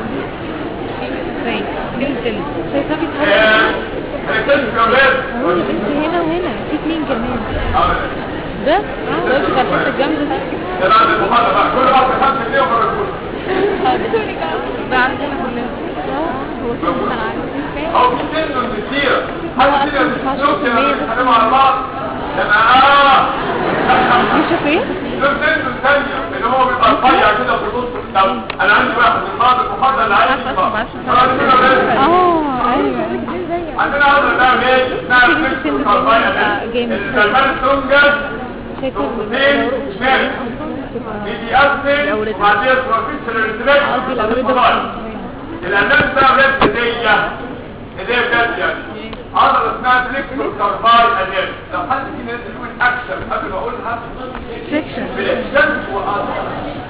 زي جلسل شايفاه آه، بيتهرب ركزت يا اولاد اهو يا بنتي هنا وهنا في اتنين كمان اه ده اه ده بتاع الحته الجامده ده ده بعد المحاضره بقى كل واحد خمسة جنيه وخرجوه ده عندنا كلنا اه هو كده انا عارف او في سن كتير هو حد أصلاً كده 12% بتشوف كده بس. بيتكلموا على بعض لما اه يشوف ايه؟ ده سن ثانيه ان هو بيبقى رفيع كده في النص طب انا عندي واحد من بعض المحاضره اللي عايز عارفه اصلا معرفش اه اه ايوه عندنا عضله بقى ايه اسمها تيجي فيكس تسن كاربايا تبقى جامد. الكربان تونجا شايفه نقطتين شمال بيدي أسفل وبعدين بروفيشنال ريتريك قصدي الاوريدو الأنام ده ولاد هدية هدية بجد يعني عضلة اسمها فليكسور كارباي أنام لو حد فينا يقدر يقول أكشن قبل ما أقولها سكشن فليكشن وعضلة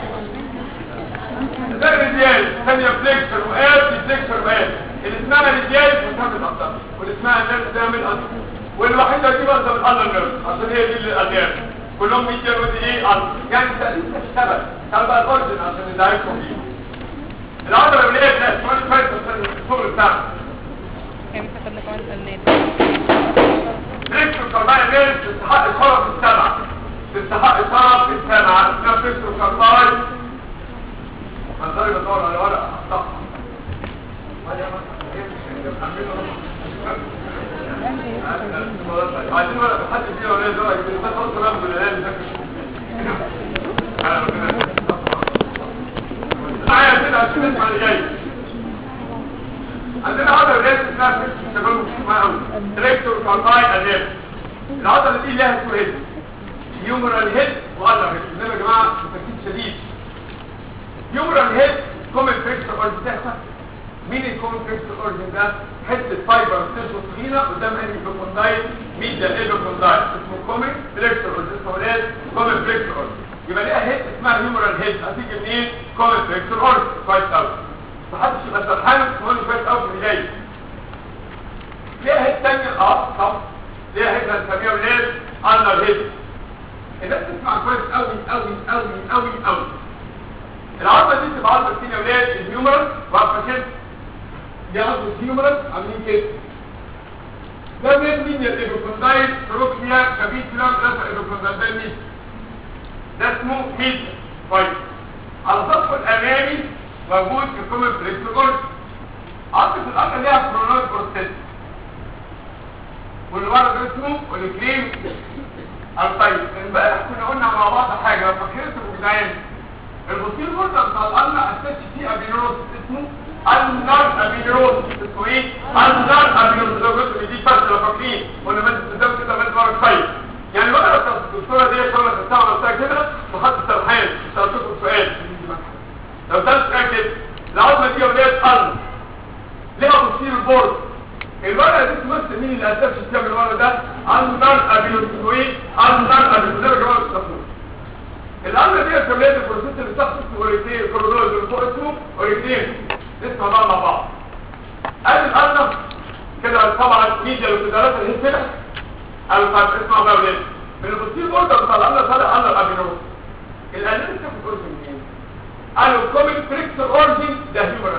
ده الريديال ثانية فليكشن وآب فليكشن وآب اللي اسمها ريديال بتعمل أكتر واللي اسمها نيرف بتعمل أكتر والوحيدة دي بقى بتعمل ألر نيرف عشان هي دي اللي الأنام كلهم ميديال ودي إيه ألر يعني تقريبا اشتغل تعال بقى الأورجن عشان ندعيكم فيه العضلة اللي هي بتاعت سؤال فايت الصبر بتاعها يعني خدنا كمان فنان فليكسور كارباي نيرف تستحق الشرف السبعة تستحق الشرف السبعة اسمها فليكسور كارباي منظري بدور على ورقة أحطها عايزين ولا حد فينا ولا درجة بس خلاص تمام بالله معايا كده عشان نسمع اللي جاي عندنا عضله ولاد اسمها فيكس شغاله مش معايا قوي ريكتور كارباي انير العضله دي ليها تو هيد هيومرال هيد وأذر هيد انما يا جماعه تركيز شديد هيومرال هيد كومن فيكس اورجن تحت مين الكومن فيكس اورجن ده حته فايبر بتنشط فينا قدام انهي كوندايل ميديا ايبر كوندايل اسمه كومن فيكس اورجن اسمه ولاد كومن فيكس اورجن يبقى ليها هيد اسمها هيومرال هيد هتيجي منين كومن فيكس اورجن كويس قوي محدش يبقى سرحان تقول كويس قوي اللي جاي ليها هيد تانية اه صح ليها هيد هنسميها ولاد اندر هيد الناس تسمع كويس قوي قوي قوي قوي قوي العظمه دي تبقى عظمه فين يا ولاد الهيومرال واقفه كده دي عظمه الهيومرال عاملين كده ده مين مين يا الايبوكوندايل تروكليا كابيتولام رفع الايبوكوندايل ده مين ده اسمه ميديا طيب على السطح الامامي موجود في كومن بريكتوجورد عظمه الارض ليها كرونويد بروستيت واللي ورا ده اسمه اوليكليم طيب امبارح كنا قلنا مع بعض حاجه فاكرتوا يا جدعان البوتيل بورده بتاع القلب اساسي فيه ابينوروس اسمه النار ابينوروس اسمه ايه؟ النار ابينوروس لو قلت دي بس لو فاكرين قلنا ماده قدام كده ماده ورا كفايه يعني الورقه بتاعت الدكتوره دي شغله في الساعه ولا كده وخدت سرحان سالتكم سؤال لو ده سؤال كده العظمه دي يا ولاد قلب ليها بوتيل بورد الورقه دي تمثل مين اللي اساسي فيها من الورقه ده؟ النار ابينوروس اسمه ايه؟ النار ابينوروس ده يا جماعه بتستخدموه الامر دي كميه البروسيس اللي تحت اسمه اوريتين الكورونوز اللي فوق اسمه اوريتين نسمع بقى مع بعض ادي الارنب كده طبعا ميديا والفدرات اللي هي كده الفرق اسمع بقى ولاد من البوستير بوردر بتاع الامر طالع امر ابينوز الانيميا بتاخد اورجن منين؟ قالوا كوميك فريكتور اورجن ده هيومن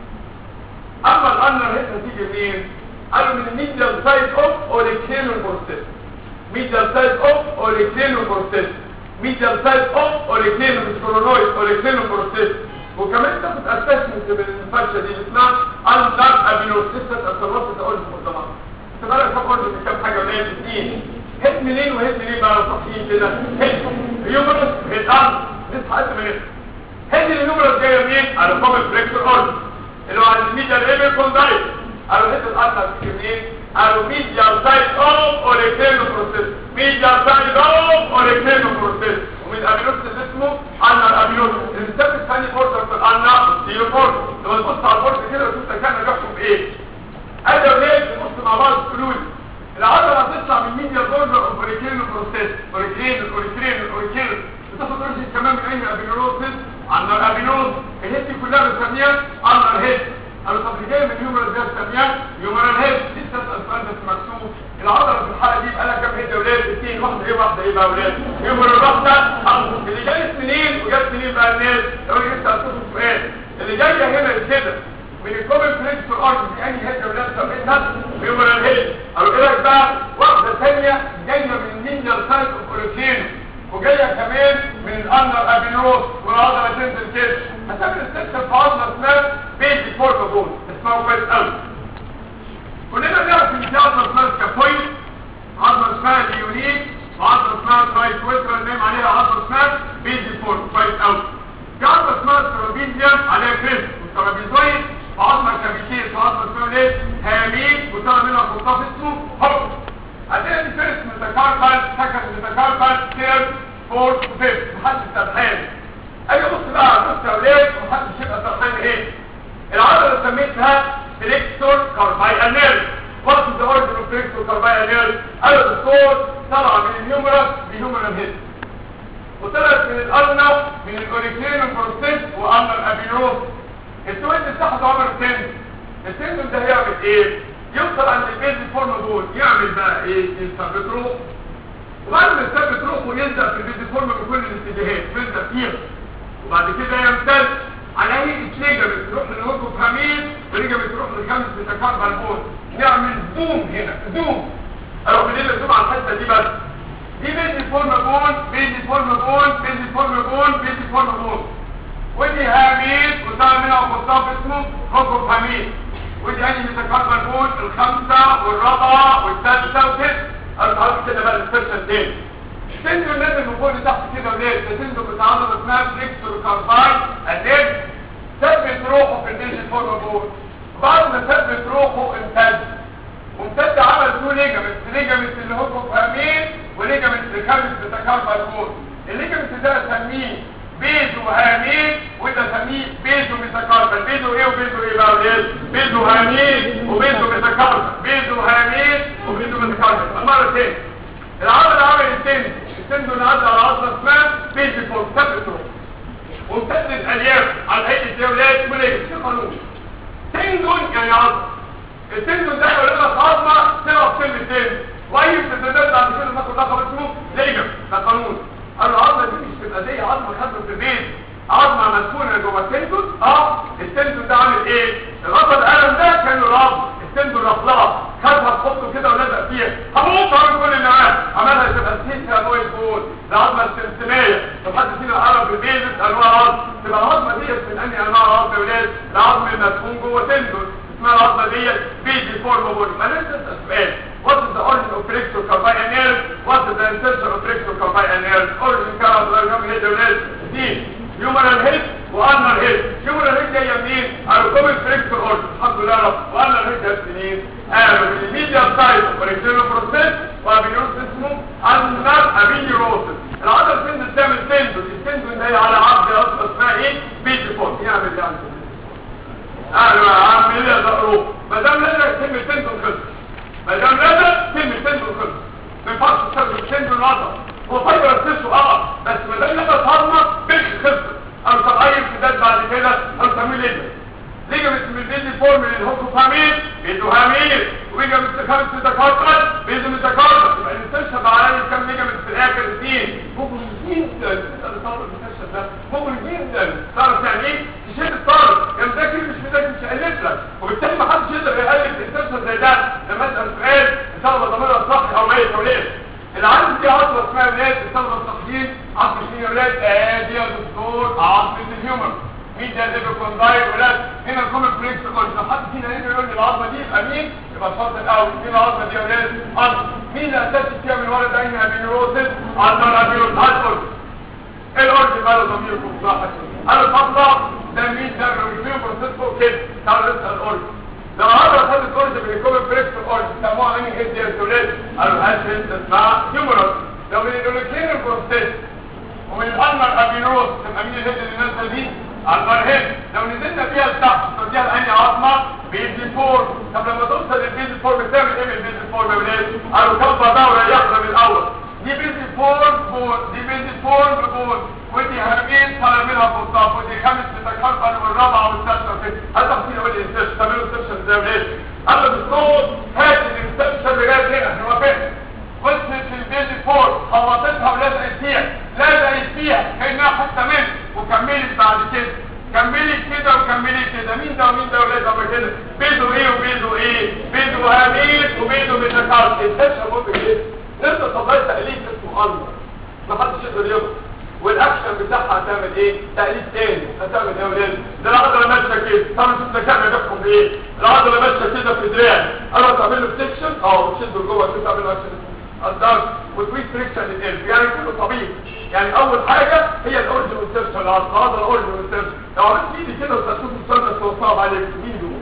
اما الانر هيت هتيجي منين؟ قالوا من الميديال سايد اوف اوريكين بروسيس ميديال سايد اوف اوريكين بروسيس ميديال سايد اوف اوريكلين مش كورونويد اوريكلين بروسيس وكمان تاخد اسسمنت من الفرشه دي اسمها اندر ابينوسيس اثرت تقول في الضمان تقدر تاخد كام حاجه قليل اثنين هيت منين وهيت منين بقى صحيين كده هيت هيومرس هيت ارض نصحى قد من هيت الهيومرس جايه منين على كومن بريكتور اورد اللي هو عند الميديال ايبر كوندايت قالوا هيت الارض هتيجي منين قالوا ميديال سايد اوف اوريكلين بروسيس ميديال سايد اوف اوريكلين بروسيس ومن الابيلوس اللي اسمه انا الابيلوس الستيب الثاني بوردر في الانا ستيلو بورد لما تبص على البورد كده تشوف ده كان نجاحهم بايه ادي ولاد نبص مع بعض الفلوس العضله هتطلع من ميديا بوردر اوف اوريكلين بروسيس اوريكلين اوريكلين اوريكلين بتاخد اوريجين كمان من اي ابيلوسيس عندنا الابيلوس الهيد دي كلها بنسميها اندر هيد قالوا طب اللي جاي من هيومرال ده بنسميها هيومرال هيد لسه السؤال بس مكتوب العضله في الحاله دي بقى لها كام هيد يا ولاد اثنين واحده ايه واحده ايه بقى يا ولاد هيومرال واحده اللي جاي منين وجاب منين بقى الناس لو انا جبت اسالكم سؤال اللي جايه هنا كده من الكومن بليس في الارض دي انهي هيد يا ولاد سميتها هيومرال هيد قالوا ايه رايك بقى واحده ثانيه جايه من النينجا سايت اوف اوريكينو وجايه كمان من الانر ابينوس والعضله تنزل كده هتعمل السيستم في عضله اسمها بيجي فوركا بول اسمها كويس قوي كلنا نعرف ان في عضله اسمها سكابويد عضله اسمها ليونيك وعضله اسمها ترايكويترا نايم عليها عضله اسمها بيجي فوركا كويس قوي في عضله اسمها ترابيزيوم عليها كريس والترابيزويد وعضله كابيتيس وعضله اسمها ايه هامين وطلع منها خطاف اسمه هوك عندنا دي فيرست ميتاكاربال سكند ميتاكاربال ثيرد فورث فيفث محدش سرحان اجي ابص بقى بص يا ولاد ومحدش يبقى سرحان ايه العضله اللي سميتها فليكسور كارباي انيرز وات از ذا اوريجن اوف فليكسور كارباي انيرز قالوا الدكتور طلع من الهيومرس بهيومرال هيد وطلعت من الارنب من الاوريكلين بروسيس وامر ابينوس السويد بتاعته عمر التندن التندن ده هيعمل ايه يوصل عند البيز فورم دول يعمل بقى ايه يثبت روح وبعد ما يثبت روح ويلزق في البيز فورم بكل الاتجاهات يلزق فيها وبعد كده يمتد على هيئه ليجامنت تروح للوجه فامين وليجامنت تروح للخامس بتكار بالبون نعمل زوم هنا زوم اروح منين زوم على الحته دي بس دي بيز فورم بون بيز فورم بون بيز فورم بون بيز فورم بون ودي هامين وطلع منها خطاف اسمه حكم حميد ودي انهي ميتاكاربال بون الخامسه والرابعه والسادسه وكده انا تعرف كده بقى السيرشن تاني التندون نازل من فوق لتحت كده وليه التندون بتعمل اسمها فليكسور كارباين النيرف ثبت روحه في الديجي فورم بول بعد ما ثبت روحه امتد وامتد عمل تو ليجامنت ليجامنت اللي هو فاهمين وليجامنت الخامس بتاكاربال بول الليجامنت ده اسميه بيزو هامين وده اسميه بيزو ميتاكاربال بيزو ايه وبيزو ايه بقى وليه بيزو هامين وبيزو ميتاكاربال بيزو هامين وبيزو ميتاكاربال المره الثانيه العضله عمل التندون التندون عدى على عضله اسمها بيزي فور ثبت روحه وامتدت الياف على هيئه دولات وليه في قانون تندون يعني عظم التندون ده يقول لك عظمه تقف كلمتين واي امتدادات بعد كده ناخد لقب اسمه ليجم ده قانون قالوا العظمه دي مش تبقى زي عظمه خدمه في البيت عظمه مدفونه جوه التندون اه التندون ده عامل ايه الغطا القلم ده كان له رابط التندون رفلها خدها تحطه كده ولزق فيها هموت هعمل كل اللي معاه عملها تبقى سيسها نويز بول العظمه السمسميه لو حد فينا عرف البيزس انواع عظم تبقى العظمه ديت من انهي انواع عظم يا ولاد العظم المدفون جوه تندون اسمها العظمه ديت بيزي فورم بول ما ننسى السؤال What is the origin of flexor carpi nerve? What is the insertion of flexor carpi nerve? Origin كان الله يرحمه هيد ولاد دي humeral head وانر head humeral head جايه منين؟ الكومن flexor origin الحمد لله رب وانر head جايه منين؟ قالوا من الميديا سايد اوبريشن بروسيس وابينوس اسمه انر ابينيوروسس العضله السن بتعمل تندون التندون ده على عضله اصلا اسمها ايه؟ بيتي فورم يعمل يعني قالوا يا عم ايه يا زقروف ما دام لازم كلمه تندون خلص ما دام لازم كلمه تندون خلص ما ينفعش تستخدم تندون عضله هو فايبر تسو اه بس ما دام لازم هضمه بيش خلص او طب اي امتداد بعد كده او تعمل ايه ليجامنت من البيزي فورم اللي هو فامين بيزو هامين وليجامنت خمس متكرر بيزو متكرر يبقى الانسان بقى عليه كام ليجامنت في الاخر اثنين ممكن جدا تسال طالب المستشفى ده ممكن جدا تعرف يعني ايه تشيل الطالب يا مذاكر مش مذاكر مش هيقلب لك وبالتالي ما حدش يقدر يقلب الانسان زي ده لما اسال سؤال ان شاء الله ضميرها صح او ميت او ليه العزم دي عضله اسمها ولاد بتستخدم التحليل عظم مين يا ولاد ادي يا دكتور عظم الهيومر مين ده اللي بيكون داير ولاد هنا الكومن فليكس كل لو حد فينا يقدر يقول لي العظمه دي يبقى مين يبقى الشرط الاول مين العظمه دي يا ولاد عظم مين اللي اساس فيها من ورا عين ابينوروسس عظمه الابينوروسس هايبر ايه الاورج بقى ضميركم صح انا الخطه ده مين ده ريفيو بروسيس فوق كده تعالوا نسال الاورج لو هذا خد الاورج من الكومن فليكس اورج سموها انهي هيد يا ولاد قالوا هاش هيد اسمها هيومرس لو من الاولوكين بروسيس ومن الانر ابينوروس تبقى مين الهيد اللي نازله دي المرهب لو نزلنا فيها لتحت توديها لأني عظمة بيزي فور طب لما توصل للبيزي فور بتعمل ايه من البيزي فور يا ولاد؟ قالوا كبة دورة يحرم من الأول دي بيزي فور بون دي بيزي فور بون ودي هرمين طالع منها فوسطاف ودي خمس بتكرر والرابعة والسادسة وكده هل تحصيل اقول الانسيرش تعملوا انسيرشن زي يا ولاد؟ قال بالصوت هات الانسيرشن لغاية هنا احنا وافقنا وصلت في البيزي فور خبطتها ولزقت فيها لزقت فيها كأنها حتة منه وكملت بعد كده كملت كده وكملت كده مين ده ومين ده ولاد ابو كده بيزو ايه وبيزو ايه بيزو هاميل وبيزو متكرر السيرش ابو كده نفس طبيعه تقليد اسمه الله ما حدش يقدر يغلط والاكشن بتاعها هتعمل ايه تقليد تاني هتعمل ايه يا ولاد ده العضله ماشيه كده طب انتوا بتتكلموا بيحكم بايه العضله ماشيه كده في دراعي انا تعمل له سكشن اه وتشد لجوه كده تعمل له اكشن الضغط وتويت فريكشن للقلب يعني كله طبيعي يعني اول حاجة هي الاورجن والسيرش العضل هذا الاورجن والسيرش لو عملت ايدي كده وتشوف السنة توصعب عليك مين دول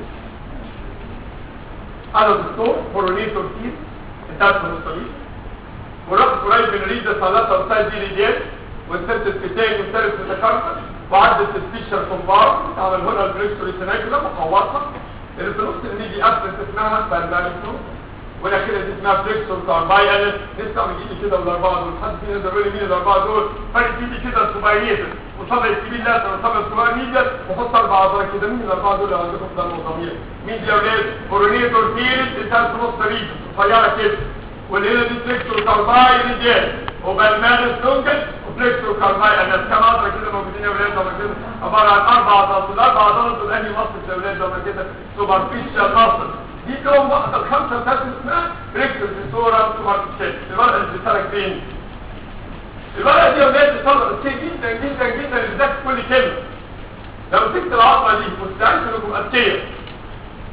انا دكتور برونيتور كيس انتهت من الطبيب ورحت قريب من ريدة ثلاثة وسايد دي ريديات والسبت الفتاين والثالث متكرر وعدت السبيشر كومبار تعمل هنا البريكتوري سيناكولا وحورتها اللي في نص الميدي ابسنت اسمها بالباليتو ولا كده دي اسمها فليكسور كارباي انا لسه بيجي كده الاربعه دول حد فينا يقدر يقول لي مين الاربعه دول فرق فيه كده السوبريتر وصبع الكبير لا وصبع الصغير ميديا وحط اربع عضلات كده مين الاربعه دول اللي عندكم في دم طبيعي مين دي يا ولاد برونيتور تيرس بتاعت نص ريج صغيره كده واللي هنا دي فليكسور كارباي ريجال وبالمان ستونجل وفليكسور كارباي انا كام عضله كده موجودين يا ولاد لما كده عباره عن اربع عضلات الاربع عضلات دول انهي مصل يا ولاد لما كده سوبرفيشال مصل دي لهم واحدة الخمسة بتاعت اسمها بريكتور في صورة سمارت شيك الورقة اللي بتسالك فين الورقة دي يا ولاد بتطلع كتير جدا جدا جدا لذات كل كلمة لو مسكت العظمة دي واستعنت انكم اذكياء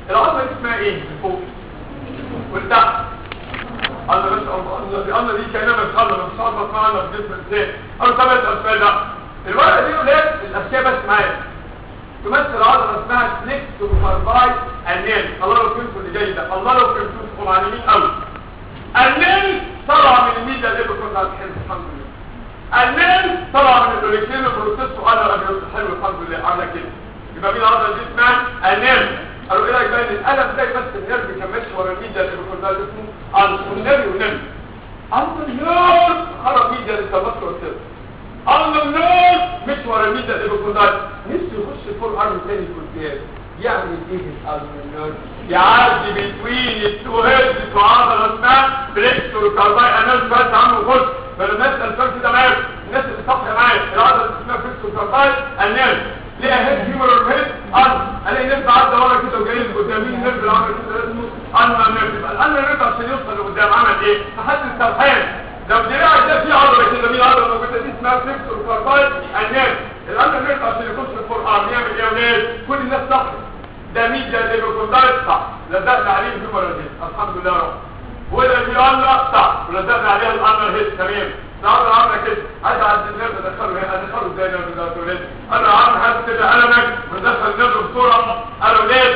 العضله دي اسمها ايه فوق والتحت انا بس انا انا دي كانها متخلى مش عارف معنا في جسم الانسان انا سامع الاسئله ده الورقه دي ولاد الاشياء بس معايا تمثل عضله اسمها سليكس وكارباي النيل الله لو فهمتوا اللي جاي ده الله لو فهمتوا تبقوا معلمين قوي النيل طلع من الميديا اللي كنا الحين الحمد لله النيل طلع من الاوريكين البروسيس وانا راجل حلو الحمد لله عامله كده يبقى مين العضله دي اسمها النيل قالوا ايه رايك بقى ان الالم ده بس النيرف كان ورا الميديا اللي كنا اسمه النيل ونيل النيل خرج ميديا للتبصر والسر النيل مش ورا الميديا اللي كنا نفسه يخش فول ارم تاني في الجهاز يعمل ايه الالمنيون يعدي بين التو هيدز في عضله اسمها بريكتور كارباي انال بس عنه خش فلما اسال الفرق ده معايا الناس اللي صاحيه معايا العضله اللي اسمها بريكتور كارباي انال ليها هيد هيمر هيد ارم الاقي نفس عدى ورا كده وجاي لي قدام مين النرف اللي عمل كده اسمه الما نيرف يبقى الالما نيرف عشان يوصل لقدام عمل ايه؟ فحد السرحان لو دراع ده في عضله كده مين عضله موجوده دي اسمها بريكتور كارباي انال الالما نيرف عشان يخش في الفور ارم يعمل ايه يا ولاد؟ كل الناس صاحيه ده ميديا اللي بيكون ده صح لزقنا عليه في مرتين الحمد لله رب وده في الله صح ولزقنا عليها الامر هيد تمام النهارده عامله كده عايز اعدي النرد ادخله هنا ادخله ازاي النرد ده تولد انا عامل حاسس كده قلمك وندخل النرد بسرعه انا ولاد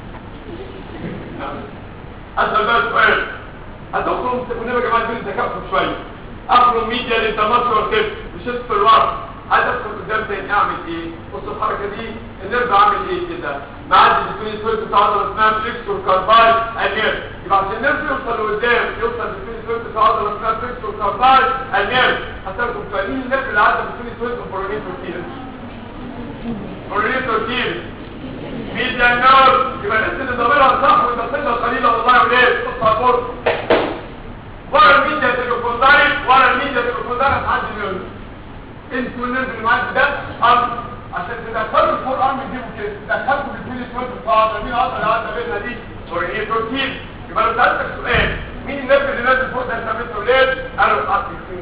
اسال بقى سؤال هتخرج تكون يا جماعه دول تكفوا شويه اخرج ميديا للتمثل كده مش في الورق عايز ادخل قدام تاني اعمل ايه بص الحركه دي النرد عامل ايه كده معدي بين السويت بتاع عضله اسمها فليكسور كارباي النيرف يبقى عشان النرد يوصل لقدام يوصل بين السويت بتاع عضله اسمها فليكسور كارباي النيرف هتاخدوا فاهمين النرد اللي عدى بين السويت وبرونيتور كيرس برونيتور كيرس ميديا نيرف يبقى الناس اللي ضامنها صح وتقصدها قليلا والله يا ولاد بص على البورد ورا الميديا تليفونداري ورا الميديا تليفونداري هتعدي النيرف انتوا النرد اللي معاك ده ارض عشان تدخلوا الفور ارم تجيبوا كده تدخلوا بالفيل سويت الصعبه مين اصلا قاعده بينها دي اورينيه بروتين يبقى لو سالتك سؤال مين النرد اللي نازل فوق ده انت بنته ليه انا بحط الفيل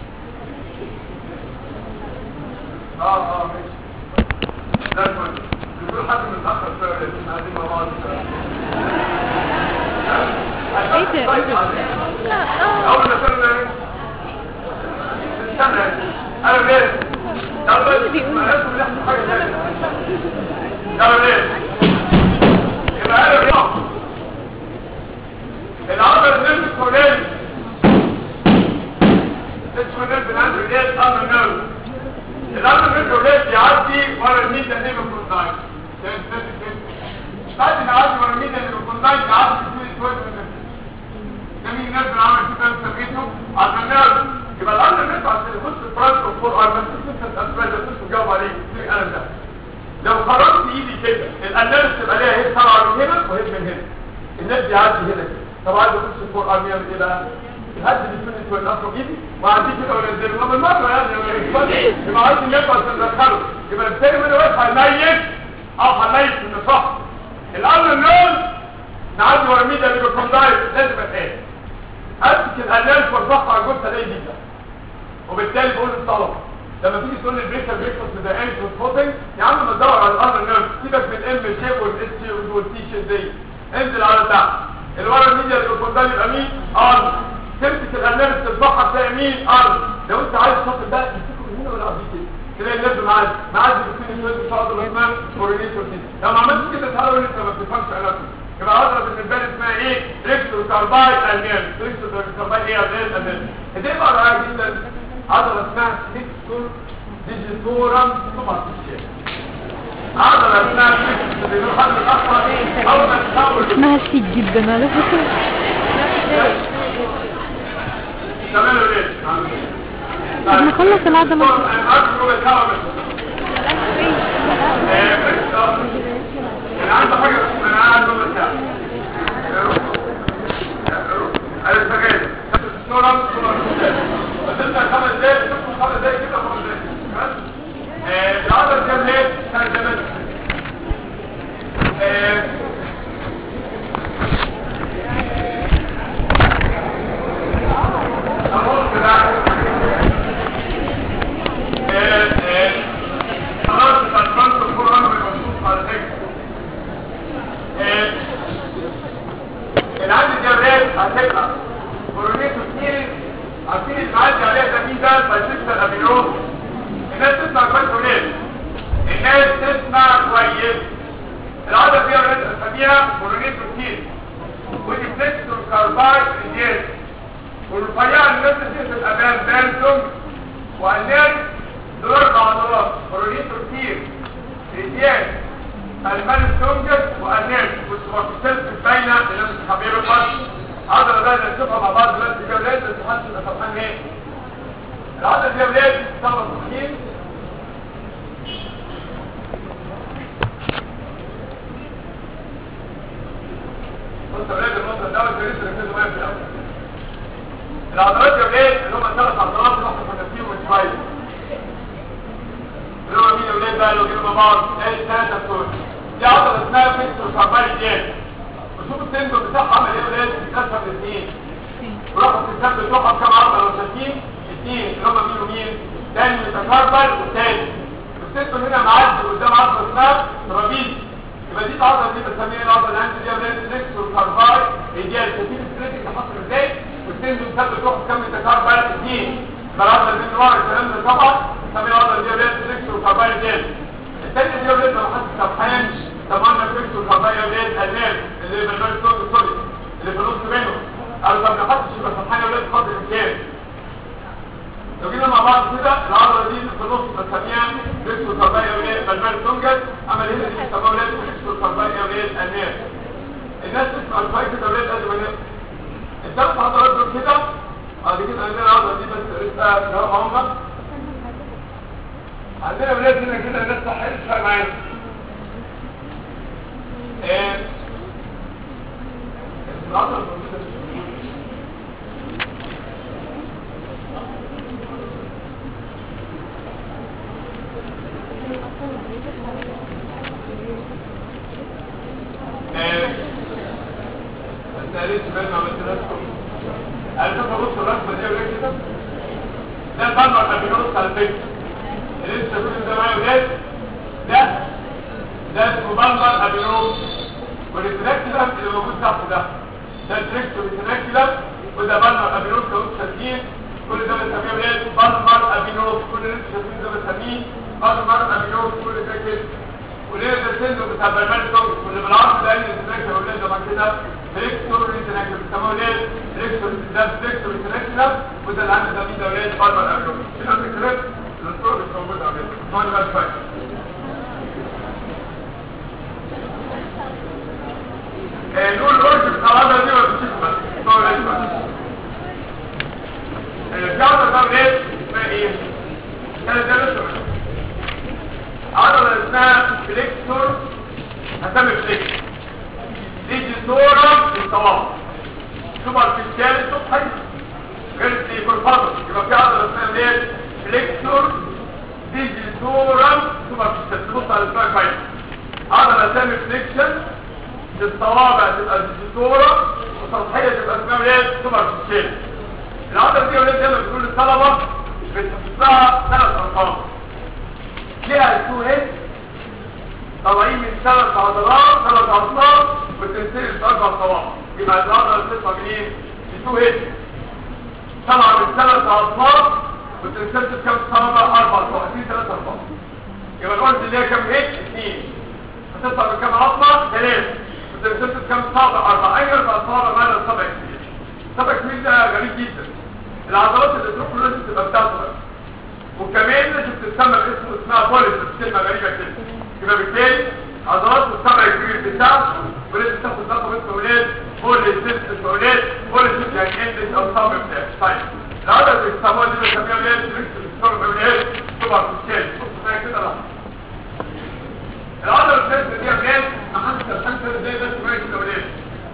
اه اه ماشي ده الفل بيقول حد متاخر شويه ولا احنا قاعدين مع بعض ايه ده ايه ده لا اه اول ما كنا استنى انا ليه طب بس ما لازم نحكي حاجه ثانيه طب ليه يبقى انا ليه العضله النرف الفلاني اسمه نرف العند رجال امر نرف الامر النرف الفلاني يعدي ورا الميت اللي بيكون دايم بعد ما يعدي ورا الميت اللي بيكون دايم يعدي في شويه من النرف ده مين النرف اللي عمل كده سميته عشان نرف يبقى الامر النرف عشان يخش في فرانس والفور ار بس لسه الاسباب ده لسه جاوب عليه في الالم ده لو خرجت ايدي كده الاناليس تبقى ليها هيد طالعه من هنا وهيد من هنا النرف يعدي هنا كده طب عايز يخش في الفور ار يعمل ايه بقى؟ يهدي الفينش وينقصه ايدي وعندي كده وينزله طب المره يعني يبقى عايز النرف عشان ندخله يبقى التاني منه واقف هيميت او هيميت من الصح الامر النرف نعدي ورا ميدا اللي بيكون دايت لازم اتقال امسك الالياف وارفعها على الجثه الاقي دي وبالتالي بقول للطلبه لما تيجي تقول لي البريكر بريكفاست ده انت والفوتنج يا عم ما تدور على الامر النيرف سيبك من ام شيب والاس تي والتي شيب دي انزل على تحت اللي ورا الميديا اللي بيكون ده يبقى مين ارض تمسك الالياف ترفعها تلاقي مين ارض لو انت عايز الشخص ده تمسكه من هنا ولا قبل كده تلاقي النيرف معاك معاك بيكون شويه شعر الاسنان كورينيتور دي لو ما عملتش كده تعالوا انت ما بتفهمش علاقته يبقى عضله بالنسبه لي اسمها ايه ريكتور كارباي النيرف ريكتور كارباي ايه النيرف النيرف دي بقى رائعه جدا عضله اسمها سيكتور ديجيتورم سوبرفيشال عضله اسمها سيكتور ديجيتورم حد الاخر اول ما تحول اسمها شيك جدا على فكرة تمام ليه طب نخلص العضلة انا عارف ان هو بيتهرب انا عندي حاجه انا قاعد نص ساعه انا شغال سولام سولام بس انت خمس دقايق تدخل خمس دقايق كده خمس دقايق بس آه، العدد كام ليه؟ سنة زمان آه، أبص بقى. آه، آه، خلاص الأسفلت القرآن بنسميها مونونيتروكين ودي فليكسور كاربايد ريديال والرفيعة اللي الناس دي في الأمام بانتوم وأنال دول أربع عضلات مونونيتروكين ريديال المال السونجس وأنال والسوارتيسيل باينة اللي أنا مش حبيبه الفرق عضلة بقى اللي نشوفها مع بعض دلوقتي كده ولاد بس محدش يبقى فرحان ايه العضلة دي يا ولاد بتستخدم تخين بص يا ولاد المنظر ده والجريس اللي كده واقف في الاول العضلات يا ولاد اللي هم ثلاث عضلات اللي احنا كنا فيهم من شويه اللي هم مين يا ولاد بقى لو جينا مع بعض ايه الثلاثه بتوع دي عضله اسمها فيكتور كاربالي جاد وشوف السندو بتاعها عمل ايه يا ولاد بتتقسم لاثنين وراحوا الكتاب بتوعها بكام عضله لو شايفين اثنين اللي هم مين ومين تاني متكربل والتاني والسندو هنا معدي قدام عضله اسمها ترابيزي يبقى دي العضله دي بنسميها العضله اللي عندي دي يا ولاد فيكتور كاربالي ريديال شايفين السبريتنج اللي حصل ازاي والسندو بتاعها بتوعها بكام متكربل اثنين يبقى العضله اللي من ورا الكلام ده طبعا بنسميها العضله دي يا ولاد فيكتور كاربالي ريديال الثانيه دي يا ولاد لو حد سبحان طبعا فيكتور كاربالي ريديال الناس اللي بالنسبه للصوت سوري اللي في النص بينهم قالوا طب ما حدش يبقى سبحان يا ولاد قدر الامكان لو جينا مع بعض كده العضله دي في النص بنسميها فيكتور كاربالي يا ولاد بالنسبه للسونجل اما هنا دي بنسميها ولاد فيكتور كاربالي يا ولاد الناس الناس تسمع شويه كده ولاد قد ما نقدر الثلاث عضلات دول كده بعد كده عندنا العضله دي بس لسه اللي هم هم عندنا ولاد هنا كده الناس صح شويه معانا ايه العضله الموجوده انت قريت بالنا عملت رسم قال شوف بص الرسمه دي ولا كده ده البلمر اللي بيرص على الفكره اللي انت شايفينه ده معايا ولاد ده ده اسمه بلمر ابيروس والريتراكتيلم اللي موجود تحت ده ده التريكتو ريتراكتيلم وده بلمر ابيروس لو انتوا شايفين كل ده بنسميه ولاد بلمر ابيروس كل اللي انتوا شايفينه ده بنسميه بلمر ابيروس كل ده كده وليه ده سنه بتاع بالمان توكس واللي بالعرض ده اللي بنسميه ولاد ده كده تريكتور ريتراكتيلم بيسموه ولاد تريكتور ده تريكتور ريتراكتيلم وده اللي عنده ده مين ده ولاد بلمر ابيروس كده الفكره الصوره مش موجوده عليه اسمعوا بقى شويه نقول الأرض بتاع العضلة دي ولا تشوفوا بس نقول ايه بقى في عضلة بقى ايه اسمها ايه كانت ده لسه عضلة اسمها فليكسور هسمي فليكسور دي جسورة للصواب سوبر فيسيالي صبحي غير دي كورفازر يبقى في عضلة اسمها ايه فليكسور دي جسورة سوبر فيسيالي تبص على اسمها كويس عضلة اسمها فليكشن الصوابع تبقى ديجيتورة وسطحية تبقى اسمها ايه سوبر فيشيل العضلة دي ولاد زي ما بيقول الطلبة بتحطها ثلاث ارقام ليها تو هيد طالعين من ثلاث عضلات ثلاث عضلات وتنسيل في اربع صوابع يبقى العضلة بتطلع منين؟ تو هيد طالعة من ثلاث عضلات وتنسيل في كام صوابع اربع صوابع دي ثلاث ارقام يبقى الارض اللي هي كام هيد؟ اثنين هتطلع من كام عضلة؟ ثلاثة بترسلت كام صابع أربعة أي أربع صابع معنى الصابع كبير الصابع كبير ده غريب جدا العضلات اللي تروح له لازم تبقى بتاعته وكمان لازم تتسمى باسم اسمها بوليس كلمة غريبة كده يبقى بالتالي عضلات الصابع الكبير بتاعته ولازم تاخد لقب اسمه ولاد بوليس اسم ولاد بوليس يعني اندس او صابع بتاعه طيب العضلة اللي بيسموها دي بنسميها ولاد تريكس الصابع ولاد سوبر فيشيل بص معايا كده لحظة العضلة الثالثة دي يا ولاد أحسن أحسن ازاي بس معايا كده ولاد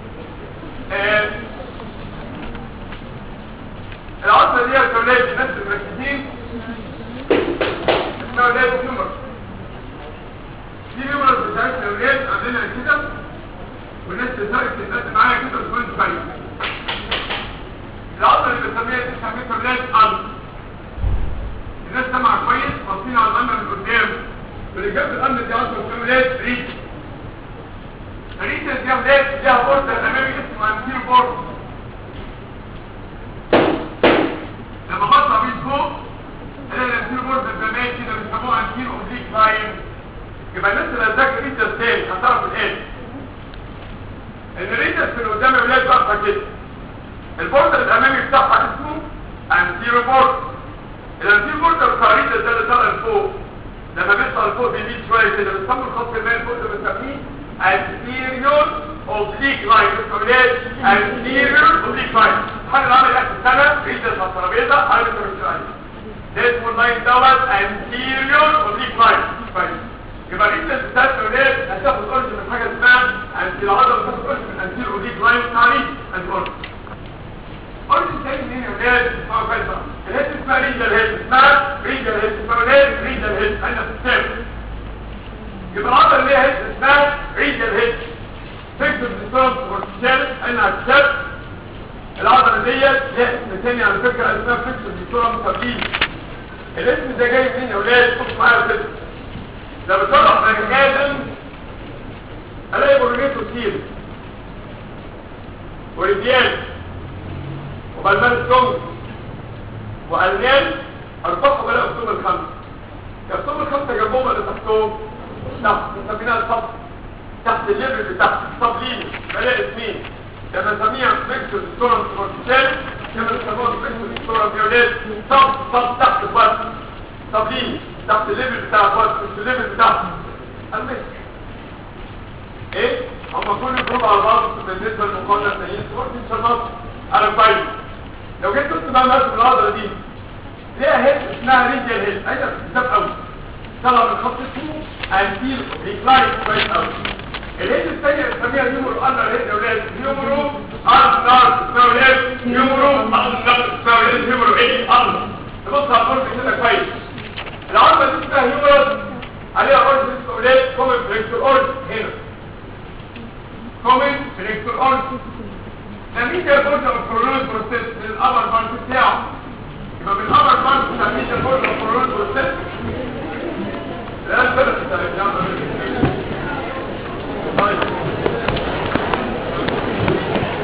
العضلة دي يا ولاد الناس المركزين اسمها ولاد نمر دي نمر بتاعتنا يا ولاد عاملينها كده والناس تسارك الناس معايا كده وتقول كويس العضلة اللي بنسميها دي سميتها ولاد ألف الناس سمع كويس باصين على الأمر من قدام واللي جنب الأمن دي عضلة اسمها ولاد ريت الريت دي ولاد ليها بورد الأمامي اسمه أنتير بورد لما بطلع بيه فوق الاقي الانتير بورد الأمامي كده بيسموه أنتير أوبليك لاين يبقى الناس اللي هتذاكر ريت الثاني هتعرف الآن كده البوردر الامامي بتاعها اسمه انتيرو بورد الانتيرو بوردر الخارجي ده اللي طالع لفوق لما بيطلع لفوق بيميل شويه كده بنسمي الخط المائي فوق ده بنسميه anterior oblique line اسمه ايه anterior oblique line الحاجه اللي عمل اخر سنه ريد على الترابيزه عارف انت ده اسمه اللاين دوت anterior oblique line كويس يبقى انت بتستخدم ايه هتاخد اورج من حاجه اسمها انت العضله بتاخد اورج من anterior oblique line تعريف انت اورج اورج تاني منين يا ولاد اسمها كويس الهيد اسمها ريجل هيد اسمها ريجل هيد اسمها ايه ريجل هيد انا في السيف يبقى العضله اللي هي هيد اسمها ريجل هيد فكر الصوت والشل انا الشل العضله ديت لها اسم تاني على فكره اسمها فكر الصوره مستقيم الاسم ده جاي منين يا ولاد بص معايا كده ده بيطلع بني ادم الاقي برونيته كتير ورجال وبلمان السم وألمان أربعة بلا أكتوب الخمسة أكتوب الخمسة جنبهم اللي تحتهم تحت نسمينها الصف تحت الليبل بتاعت الصف ليني بلاقي اسمين لما نسميها فيكتور ستورم كورتيسال كما نسموها فيكتور ستورم فيوليت صف صف تحت الوقت صف ليني تحت الليبل بتاع الوقت مش الليبل بتاعت المسك ايه هم كل جروب على بعض بالنسبه للمقارنه الثانيه سورة ان شاء الله على الفايل لو جيت قلت بقى مثلا العضله دي ليها هيد اسمها ريجل هيد ايوه كتاب قوي طلع من خط اسمه انتيل ريكلاين كويس قوي الهيد الثانيه بنسميها نيومرو اندر هيد يا ولاد نيومرو اندر اسمها ولاد نيومرو اندر اسمها ولاد نيومرو ايه اندر تبص على الفرق كده كويس العضله دي اسمها هيومرس عليها اورج اسمه ولاد كومن بريكتور اورج هنا كومن بريكتور اورج نميت الفرصة والكورونال بروسيس من الأبر بارت بتاعه يبقى من الأبر بارت نميت الفرصة والكورونال بروسيس لا الفرصة